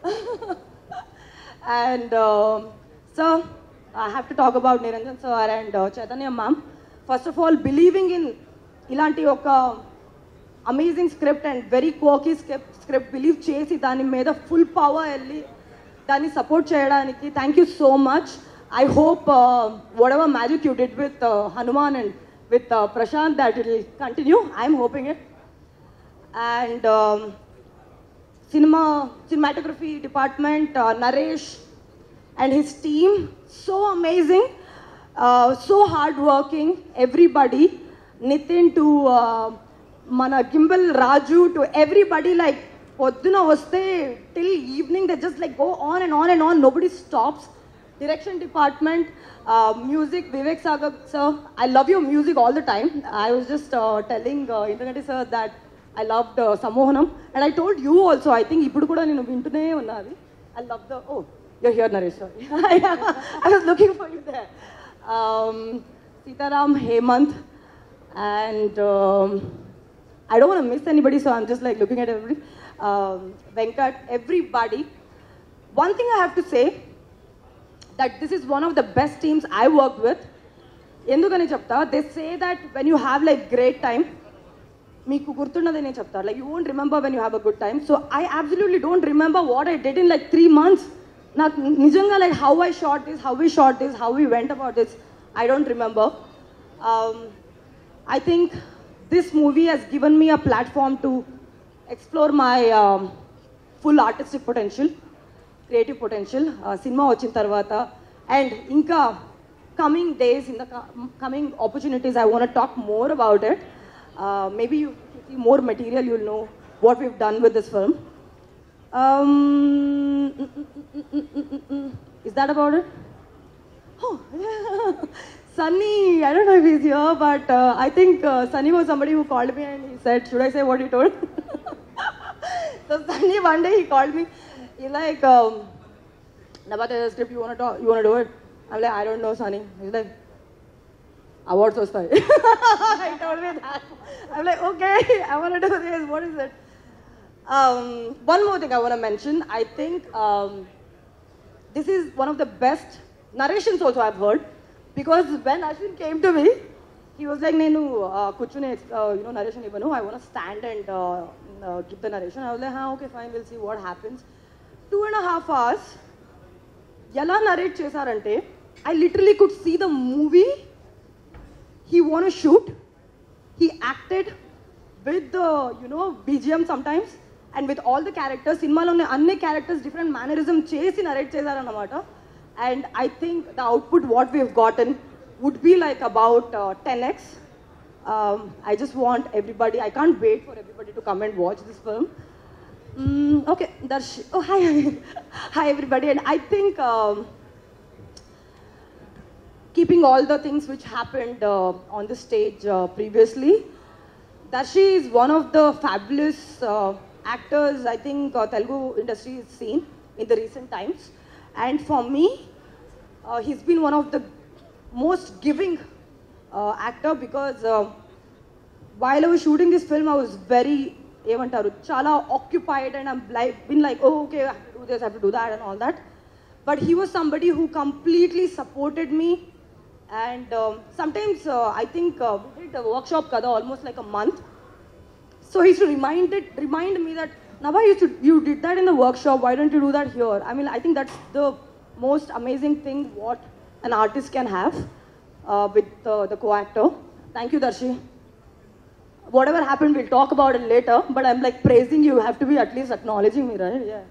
and um, so I have to talk about Niranjan sir and uh, Chaitanya ma'am. First of all, believing in ఇలాంటి ఒక amazing script and very kooky script script believe చేసి దాని మీద full power వెళ్ళి దాన్ని support చేయడానికి thank you so much I hope whatever magic you did with Hanuman and with Prasanth that it will continue I'm hoping it and um, cinema cinematography department, uh, Naresh and his team, so amazing, uh, so hardworking, everybody, Nitin to uh, mana Gimbal Raju to everybody like పొద్దున వస్తే till evening they just like go on and on and on nobody stops direction department uh, music vivek sagar sir i love your music all the time i was just uh, telling uh, internet sir that i loved uh, samohanam and i told you also i think ఇప్పుడు కూడా నేను వింటూనే ఉన్నది i love the oh you're here naresh sorry i was looking for you there um, sitaram hemant and um, I don't want to miss anybody, so I'm just like looking at everybody. Um, Venkat, everybody. One thing I have to say that this is one of the best teams I worked with. ఎందుకని చెప్తా they say that when you have like great time మీకు గుర్తున్నది నేను చెప్తా like you won't remember when you have a good time so I absolutely don't remember what I did in like three months నాకు నిజంగా like how I shot this how we shot this how we went about this I don't remember I think this movie has given me a platform to explore my um, full artistic potential, creative potential. Uh, cinema వచ్చిన తర్వాత and ఇంకా coming days in the co- coming opportunities I want to talk more about it. Uh, maybe you see more material, you'll know what we've done with this film. Um, mm, mm, mm, mm, mm, mm, mm. Is that about it? Oh, Sunny, I don't know if he's here, but uh, I think uh, Sunny was somebody who called me and he said, Should I say what he told? so Sunny, one day he called me. He's like, um, Nabat, there's a script, you want to talk, you want to do it? I'm like, I don't know, Sunny. He's like, awards వస్తాయి he told me that. I'm like, okay, I want to do this. What is it? Um, one more thing I want to mention. I think um, this is one of the best narrations also I've heard because when Ashwin came to me, he was like, నేను కూర్చుని you know narration ఇవ్వను I want to stand and uh, uh, give the narration. I was like, huh, okay, fine, we'll see what happens. Two and a half hours, ఎలా narrate చేశారంటే I literally could see the movie he want to shoot. He acted with the, you know, BGM sometimes and with all the characters. సినిమాలో ఉన్న అన్ని characters different mannerism చేసి narrate చేశారన్నమాట and I think the output what we gotten would be like about ten x I just want everybody I can't wait for everybody to come and watch this film okay దర్శ్ oh hi hi everybody and I think keeping all the things which happened uh, on the stage uh, previously. Dashi is one of the fabulous uh, actors I think uh, Telugu industry has seen in the recent times. And for me, uh, he's been one of the most giving uh, actor because uh, while I was shooting this film, I was very ఏమంటారు చాలా occupied and I'm like been like oh okay do this have to do that and all that but he was somebody who completely supported me and um, sometimes uh, I think uh, we did a workshop kada almost like a month. So he used to remind it, remind me that Nava, you should you did that in the workshop. Why don't you do that here? I mean, I think that's the most amazing thing what an artist can have uh, with uh, the co-actor. Thank you, Darshi. Whatever happened, we'll talk about it later. But I'm like praising you. You have to be at least acknowledging me, right? Yeah.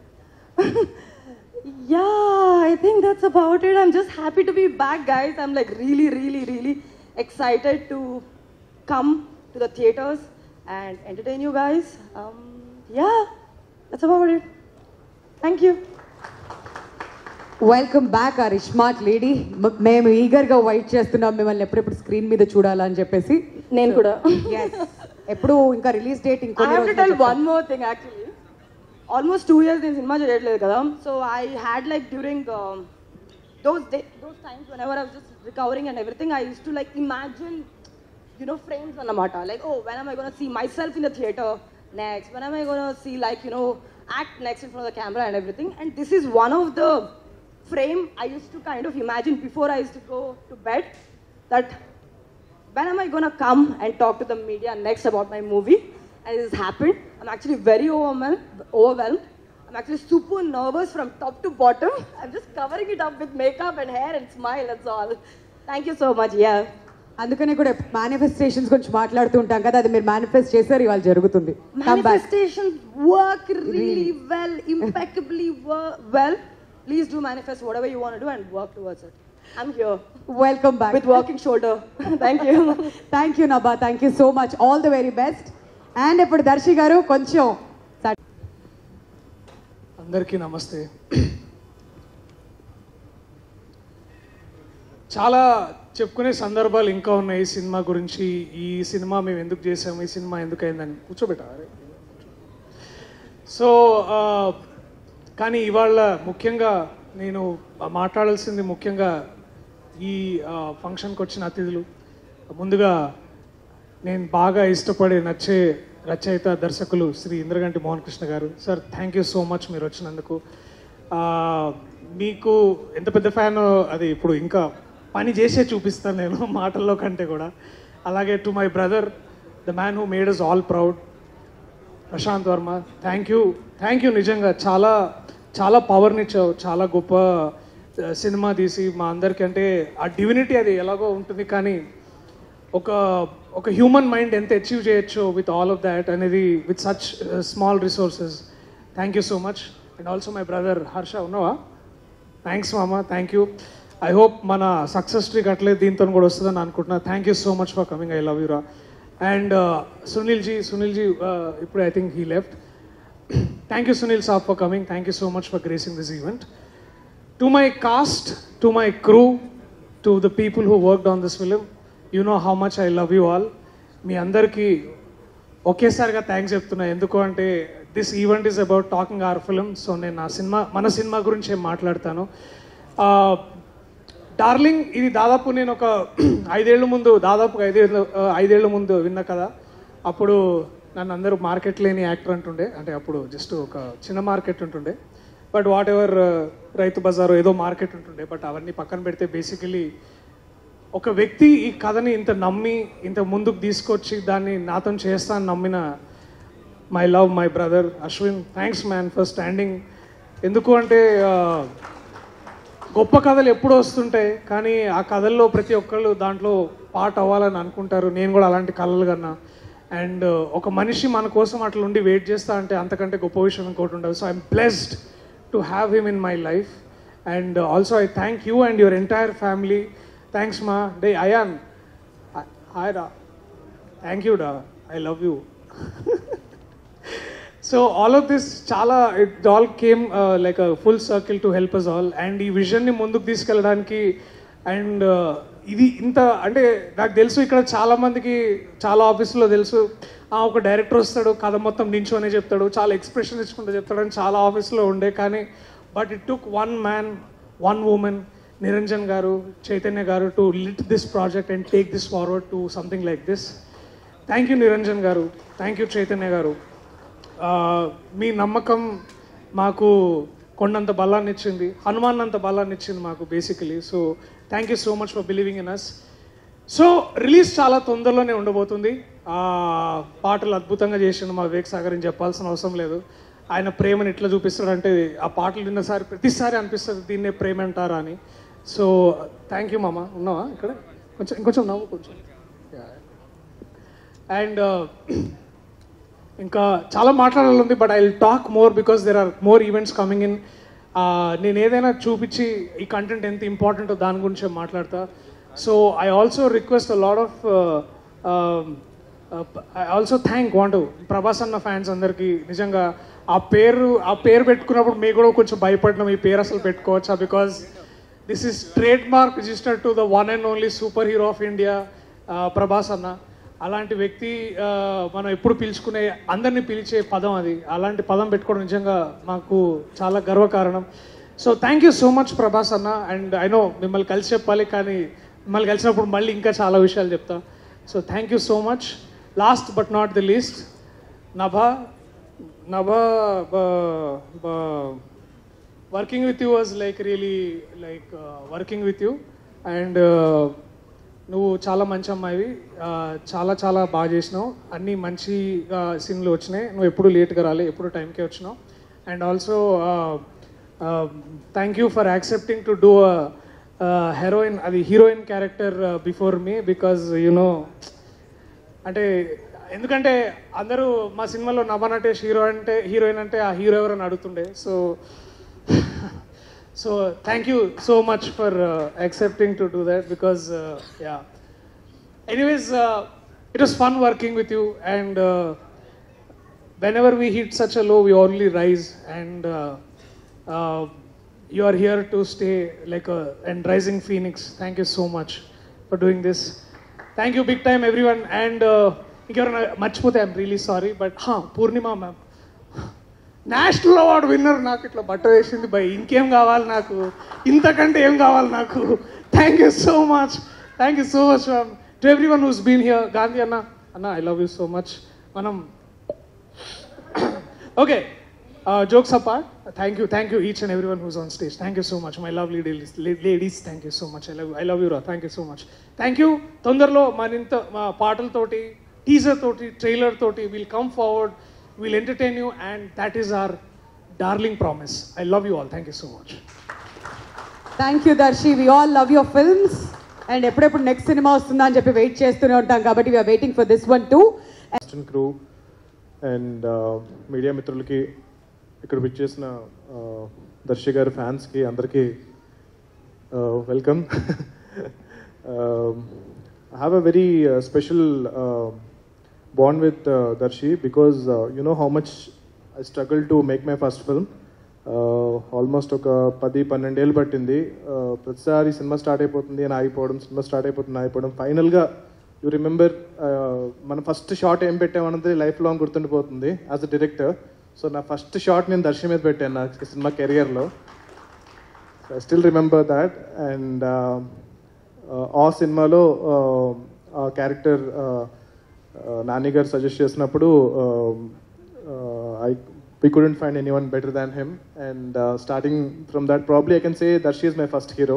yeah, I think that's about it. I'm just happy to be back, guys. I'm like really, really, really excited to come to the theaters and entertain you guys. Um, yeah, that's about it. Thank you. Welcome back our smart lady మేము eager గా wait చేస్తున్నాం మిమ్మల్ని ఎప్పుడెప్పుడు screen మీద చూడాలని చెప్పేసి నేను కూడా ఎప్పుడు ఇంకా రిలీజ్ డేట్ ఇంకో I have to tell one more thing actually. Almost two years నేను సినిమా చేయట్లేదు కదా so I had like during those day those times whenever I just recovering and everything I use to like imagine you know frames అన్నమాట like oh when am I gonna see myself in the theater next when am I gonna see like you know act next in front of the camera and everything and this is one of the frame I used to kind of imagine before I used to go to bed that when am I gonna come and talk to the media next about my movie? And this has happened. I'm actually very overwhelmed. Overwhelmed. I'm actually super nervous from top to bottom. I'm just covering it up with makeup and hair and smile. That's all. Thank you so much. Yeah. అందుకనే కూడా manifestations గురించి మాట్లాడుతూ ఉంటాం కదా అది మీరు manifest చేశారు ఇవాళ జరుగుతుంది Come back. Manifestations work really well, impeccably wo- well. Please do manifest whatever you want to do and work towards it. I'm here. Welcome back With working shoulder. Thank you. Thank you Nabha thank you so much all the very best and ఇప్పుడు దర్శి గారు కొంచెం అందరికీ నమస్తే చాలా చెప్పుకునే సందర్భాలు ఇంకా ఉన్నాయి ఈ సినిమా గురించి ఈ సినిమా మేము ఎందుకు చేసాము ఈ సినిమా ఎందుకు అయిందని కూర్చోబెట్టారు సో ఆ, కానీ ఇవాళ ముఖ్యంగా నేను మాట్లాడాల్సింది ముఖ్యంగా ఈ ఆ, ఫంక్షన్కి వచ్చిన అతిథులు ముందుగా నేను బాగా ఇష్టపడే నచ్చే రచయిత దర్శకులు శ్రీ ఇంద్రగంటి మోహన్ కృష్ణ గారు sir thank you so much మీరు వచ్చినందుకు ఆ, మీకు ఎంత పెద్ద ఫ్యాన్ అది ఇప్పుడు ఇంకా పని చేసే చూపిస్తాను నేను మాటల్లో కంటే కూడా అలాగే to my brother the man who made us all proud Prasanth Varma thank you thank you నిజంగా చాలా చాలా పవర్నిచ్చావు చాలా గొప్ప ఆ, సినిమా తీసి మా అందరికీ అంటే ఆ డివినిటీ అది ఎలాగో ఉంటుంది కానీ ఒక ఒక హ్యూమన్ మైండ్ ఎంత అచీవ్ చేయొచ్చో విత్ ఆల్ ఆఫ్ దాట్ అనేది with such small resources thank you so much and also my brother Harsha ఉన్నావా థ్యాంక్స్ మామ థ్యాంక్ యూ ఐ హోప్ మన సక్సెస్ ట్రీక్ అట్లే దీంతో కూడా వస్తుందని అనుకుంటున్నా thank you so much for coming I love you రా అండ్ సునీల్ జీ సునీల్ జీ ఇప్పుడు I think he left thank you Sunil saab for coming thank you so much for gracing this event to my cast to my crew to the people who worked on this film you know how much I love you all మీ అందరికీ ఒకేసారిగా thanks చెప్తున్నా ఎందుకు అంటే this event is about talking our film so నేను నా cinema మన cinema గురించి ఏం మాట్లాడతాను డార్లింగ్ ఇది దాదాపు నేను ఒక ఐదేళ్ల ముందు దాదాపు ఐదేళ్ళు ఆ, ఐదేళ్ల ముందు విన్నా కదా అప్పుడు నన్ను అందరూ మార్కెట్ లేని యాక్టర్ అంటుండే అంటే అప్పుడు జస్ట్ ఒక చిన్న మార్కెట్ ఉంటుండే బట్ వాట్ ఎవర్ రైతు బజారు ఏదో మార్కెట్ ఉంటుండే బట్ అవన్నీ పక్కన పెడితే బేసికలీ ఒక వ్యక్తి ఈ కథని ఇంత నమ్మి ఇంత ముందుకు తీసుకొచ్చి దాన్ని నాతో చేస్తా అని నమ్మిన my love my brother Ashwin thanks man for standing ఎందుకు అంటే ఆ, గొప్ప కథలు ఎప్పుడు వస్తుంటాయి కానీ ఆ కథల్లో ప్రతి ఒక్కళ్ళు దాంట్లో పార్ట్ అవ్వాలని అనుకుంటారు నేను కూడా అలాంటి కళలు కన్నా అండ్ ఒక మనిషి మన కోసం అట్లా ఉండి వెయిట్ చేస్తా అంటే అంతకంటే గొప్ప విషయం ఇంకోటి ఉండదు so I'm blessed to have him in my life and also I thank you and your entire family thanks మా డే అయాన్ హాయ్ రా థ్యాంక్ యూ డా I love you so all of this చాలా it all came like full circle to help us all and ఈ విజన్ని ముందుకు తీసుకెళ్ళడానికి and ఇది ఇంత అంటే నాకు తెలుసు ఇక్కడ చాలా మందికి చాలా ఆఫీసులో తెలుసు ఆ, ఒక డైరెక్టర్ వస్తాడు కథ మొత్తం నించోనే చెప్తాడు చాలా ఎక్స్ప్రెషన్ ఇచ్చుకుంటూ చెప్తాడు అని చాలా ఆఫీస్లో ఉండే కానీ but it took one man one woman Niranjan గారు చైతన్య గారు to lit this project and take this forward to something like this thank you Niranjan గారు థ్యాంక్ యూ చైతన్య గారు ఆ, మీ నమ్మకం మాకు కొండంత బలాన్ని ఇచ్చింది హనుమాన్ అంత బలాన్ని ఇచ్చింది మాకు basically so thank you so much for believing in us so release చాలా తొందరలోనే ఉండబోతుంది ఆ పాటలు అద్భుతంగా చేసిండు మా వివేక్ సాగర్ అని చెప్పాల్సిన అవసరం లేదు ఆయన ప్రేమను ఎట్లా చూపిస్తాడంటే ఆ పాటలు విన్నసారి ప్రతిసారి అనిపిస్తుంది దీన్నే ప్రేమ అంటారా అని సో థ్యాంక్ యూ మామ ఉన్నావా ఇక్కడ కొంచెం ఇంకొంచెం నవ్వు కొంచెం అండ్ ఇంకా చాలా మాట్లాడాలి but I will talk more because there are more events coming in నేను ఏదైనా చూపించి ఈ కంటెంట్ ఎంత ఇంపార్టెంటో దాని గురించి మాట్లాడతా so I also request a lot of I also thank want Prabhas అన్న ఫ్యాన్స్ అందరికీ నిజంగా ఆ పేరు ఆ పేరు పెట్టుకున్నప్పుడు మీకు కూడా కొంచెం భయపడినాం ఈ పేరు అసలు పెట్టుకోవచ్చా because this is trademark registered to the one and only superhero of India Prabhas అన్న అలాంటి వ్యక్తి ఆ, మనం ఎప్పుడు పిలుచుకునే అందరినీ పిలిచే పదం అది అలాంటి పదం పెట్టుకోవడం నిజంగా మాకు చాలా గర్వకారణం so thank you so much Prabhas అన్న అండ్ ఐ నో మిమ్మల్ని కలిసి చెప్పాలి కానీ మిమ్మల్ని కలిసినప్పుడు మళ్ళీ ఇంకా చాలా విషయాలు చెప్తా so thank you so much last but not the least Nabha Nabha working with you was like really like working with you and నువ్వు చాలా మంచి అమ్మాయివి ఆ, చాలా చాలా బాగా చేసినావు అన్నీ మంచి సీన్లు వచ్చినాయి నువ్వు ఎప్పుడు లేట్గా రాలే ఎప్పుడు టైంకే వచ్చినావు and also thank you for accepting to do heroine అది heroine character before me because you know అంటే ఎందుకంటే అందరూ మా సినిమాలో నభనటేష్ హీరో అంటే హీరోయిన్ అంటే ఆ హీరో ఎవరని అడుగుతుండే so so thank you so much for accepting to do that because yeah anyways it was fun working with you and whenever we hit such a low, we only rise, and uh, uh, you are here to stay like a and rising phoenix. Thank you so much for doing this. Thank you, big time, everyone. And uh, ఇంకెవరైనా మర్చిపోతే I'm really sorry but Purnima ma'am national award winner నాకు ఇట్లా బట్ట వేసింది by ఇంకేం కావాలి నాకు ఇంతకంటే ఏం కావాలి నాకు thank you so much thank you so much ma'am to everyone who's been here Gandhi అన్న అన్న I love you so much మనం Okay, uh, jokes apart, thank you, thank you each and everyone who's on stage. Thank you so much, my lovely ladies. la- ladies thank you so much. I love, I love you, Ra. Thank you so much. Thank you. తొందరలో మరింత మా పాటలతోటి teaser తోటి trailer తోటి will come forward will entertain you and that is our darling promise I love you all thank you so much thank you Darshi we all love your films and ఎప్పుడెప్పుడు next సినిమా వస్తుందా అని చెప్పి wait చేస్తూనే ఉంటాం కాబట్టి we're waiting for this one to assistant crew and media మిత్రులకి ఇక్కడ విచ్చేసిన దర్శి గారి ఫ్యాన్స్కి అందరికీ welcome I have a very special bond with Darshi because you know how much I struggle to make my first film almost ఒక పది పన్నెండేళ్ళు పట్టింది Uh, ప్రతిసారి సినిమా స్టార్ట్ అయిపోతుంది అని ఆగిపోవడం సినిమా స్టార్ట్ అయిపోతుంది ఆగిపోవడం ఫైనల్గా యూ రిమెంబర్ మన ఫస్ట్ షాట్ ఏం పెట్టామన్నది లైఫ్ లాంగ్ గుర్తుండిపోతుంది యాజ్ అ డైరెక్టర్ సో నా ఫస్ట్ షాట్ నేను దర్శి మీద పెట్టాను నా సినిమా కెరియర్లో so I still remember that and ఆ సినిమాలో ఆ క్యారెక్టర్ నాని గారు సజెస్ట్ చేసినప్పుడు I we couldn't find anyone better than him and uh, starting from that probably i can say darshi is my first hero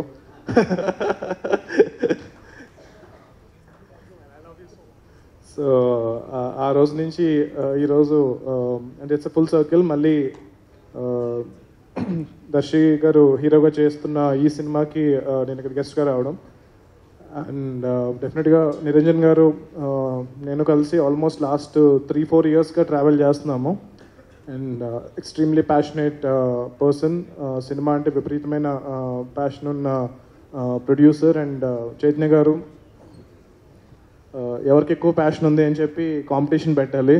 సో ఆ రోజు నుంచి uh, ఈరోజు uh, అంటే ఇట్స్ ఫుల్ సర్కిల్ మళ్ళీ uh, దర్శి గారు హీరోగా చేస్తున్న ఈ సినిమాకి uh, నేను ఇక్కడ గెస్ట్గా రావడం అండ్ డెఫినెట్గా నిరంజన్ గారు uh, నేను కలిసి ఆల్మోస్ట్ లాస్ట్ త్రీ ఫోర్ ఇయర్స్గా ట్రావెల్ చేస్తున్నాము అండ్ ఎక్స్ట్రీమ్లీ ప్యాషనేట్ పర్సన్ సినిమా అంటే విపరీతమైన ప్యాషన్ ఉన్న ప్రొడ్యూసర్ అండ్ చైతన్య గారు uh, ఎవరికి ఎక్కువ ప్యాషన్ ఉంది అని చెప్పి కాంపిటీషన్ పెట్టాలి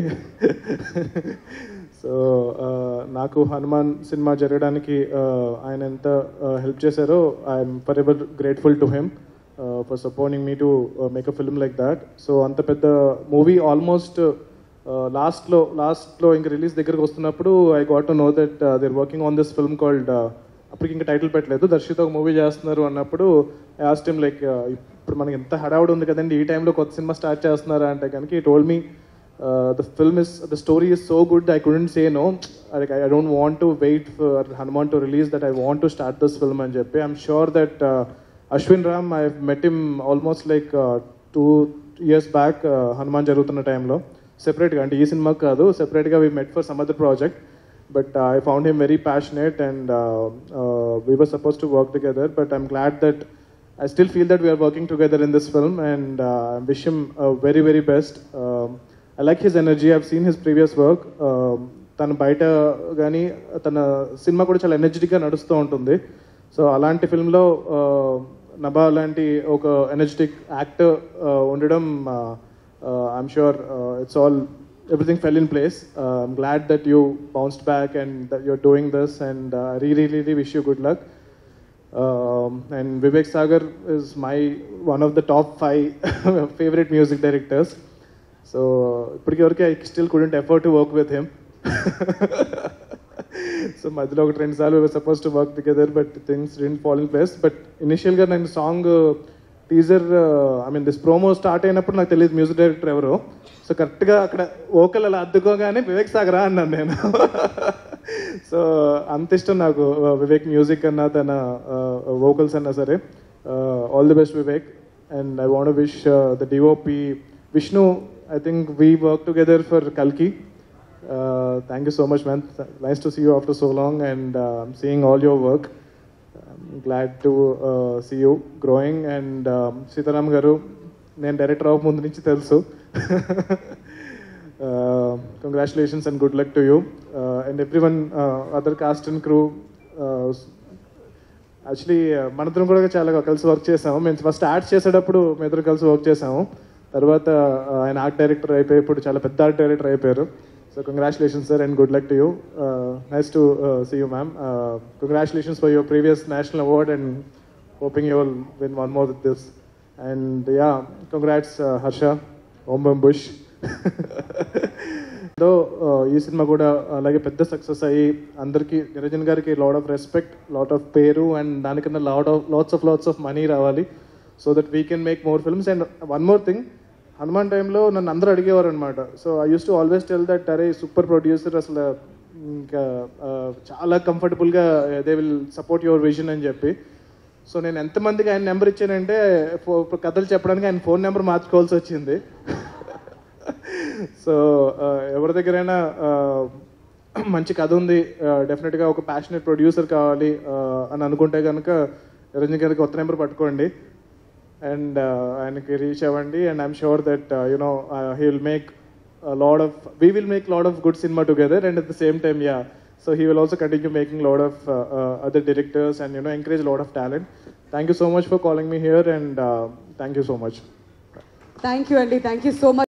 సో నాకు హనుమాన్ సినిమా జరగడానికి uh, ఆయన ఎంత హెల్ప్ చేశారో I'm forever grateful to him for supporting me to make a film like that so అంత పెద్ద మూవీ ఆల్మోస్ట్ లాస్ట్లో లాస్ట్లో ఇంకా రిలీజ్ దగ్గరకు వస్తున్నప్పుడు I got to know that they're working on this film called అప్పటికి ఇంకా టైటిల్ పెట్టలేదు దర్శితో ఒక మూవీ చేస్తున్నారు అన్నప్పుడు లాస్ట్ టైం లైక్ ఇప్పుడు మనకి ఎంత హడావుడి ఉంది కదండి ఈ టైంలో కొత్త సినిమా స్టార్ట్ చేస్తున్నారా అంటే కనుక ఈ told me the film is the story is so good I couldn't say no like I don't want to wait for Hanuman to release that I want to start this film అని చెప్పి I'm sure that Ashwin Ram I met him almost like two years back Hanuman జరుగుతున్న టైంలో సెపరేట్గా అంటే ఈ సినిమాకి కాదు సెపరేట్గా we met for some other project but I found him very passionate and we were suppose to work together but I'm glad that I still feel that we are working together in this film and uh, I wish him uh, very, very best. Um, I like his energy. I've seen his previous work. Um, తను బయట కానీ తన cinema కూడా చాలా ఎనర్జెటిక్గా నడుస్తూ ఉంటుంది so అలాంటి ఫిల్మ్లో నభా లాంటి ఒక ఎనర్జెటిక్ యాక్టర్ ఉండడం I'm sure it's all everything fell in place I'm glad that you bounced back and that you're doing this and re really wish you good luck Um, and Vivek Sagar is my one of the top five favorite music directors. So, ఇప్పటికి వరకు I still couldn't afford to work with him. So మధ్యలో ఒక రెండు సార్లు suppose to work together but things didn't fall in place but ఇనిషియల్గా నేను song teaser I mean this promo start అయినప్పుడు నాకు తెలియదు మ్యూజిక్ డైరెక్టర్ ఎవరు సో కరెక్ట్గా అక్కడ ఓకల్ అలా అద్దుకోగానే వివేక్ సాగరా అన్నాను నేను సో అంత ఇష్టం నాకు వివేక్ మ్యూజిక్ అన్నా తన వోకల్స్ అన్నా సరే all the best Vivek and I want wish the DOP Vishnu I think we work together for కల్కి thank you so much man nice to see you after so long and seeing all your work glad to see you growing and Sitaram garu నేను director అవ్వ ముందు నుంచి తెలుసు congratulations and good luck to you and everyone other cast and crew actually మనిద్దరం కూడా చాలా కలిసి work చేసాము మేము ఫస్ట్ యాడ్స్ చేసేటప్పుడు మేము ఇద్దరు కలిసి వర్క్ చేసాము తర్వాత uh, ఆయన ఆర్ట్ డైరెక్టర్ అయిపోయి ఇప్పుడు చాలా పెద్ద ఆర్ట్ డైరెక్టర్ అయిపోయారు so congratulations sir and good luck to you nice to see you ma'am congratulations for your previous national award and hoping you will win one more with this and ya congrats Harsha ఓం బుష్ so ఈ cinema కూడా అలాగే పెద్ద success అయ్యి అందరికీ నిరంజన్ గారికి lot of respect lot of పేరు అండ్ దానికన్నా lot of lots of lots of money రావాలి so that we can make more films and one more thing Hanuman టైంలో నన్ను అందరూ అడిగేవారు అనమాట so I use to always tell that అరే super producer అసలు ఇంకా ఆ, చాలా కంఫర్టబుల్గా they will support your vision అని చెప్పి సో నేను ఎంతమందికి ఆయన నెంబర్ ఇచ్చానంటే ఫో- కథలు చెప్పడానికి ఆయన ఫోన్ నెంబర్ మార్చుకోవాల్సి వచ్చింది సో ఆ, ఎవరి దగ్గరైనా ఆ, మంచి కథ ఉంది డెఫినెట్గా ఒక ప్యాషనెట్ ప్రొడ్యూసర్ కావాలి ఆ, అని అనుకుంటే కనుక నిరంజన్ గారికి కొత్త నెంబర్ పట్టుకోండి అండ్ ఆయనకి రీచ్ అవ్వండి and I'm sure that you know he will make lot of we will make lot of good cinema together and at the same time ya so he will also continue making lot of other directors and you know encourage lot of talent thank you so much for calling me here and thank you so much thank you అండి thank you so much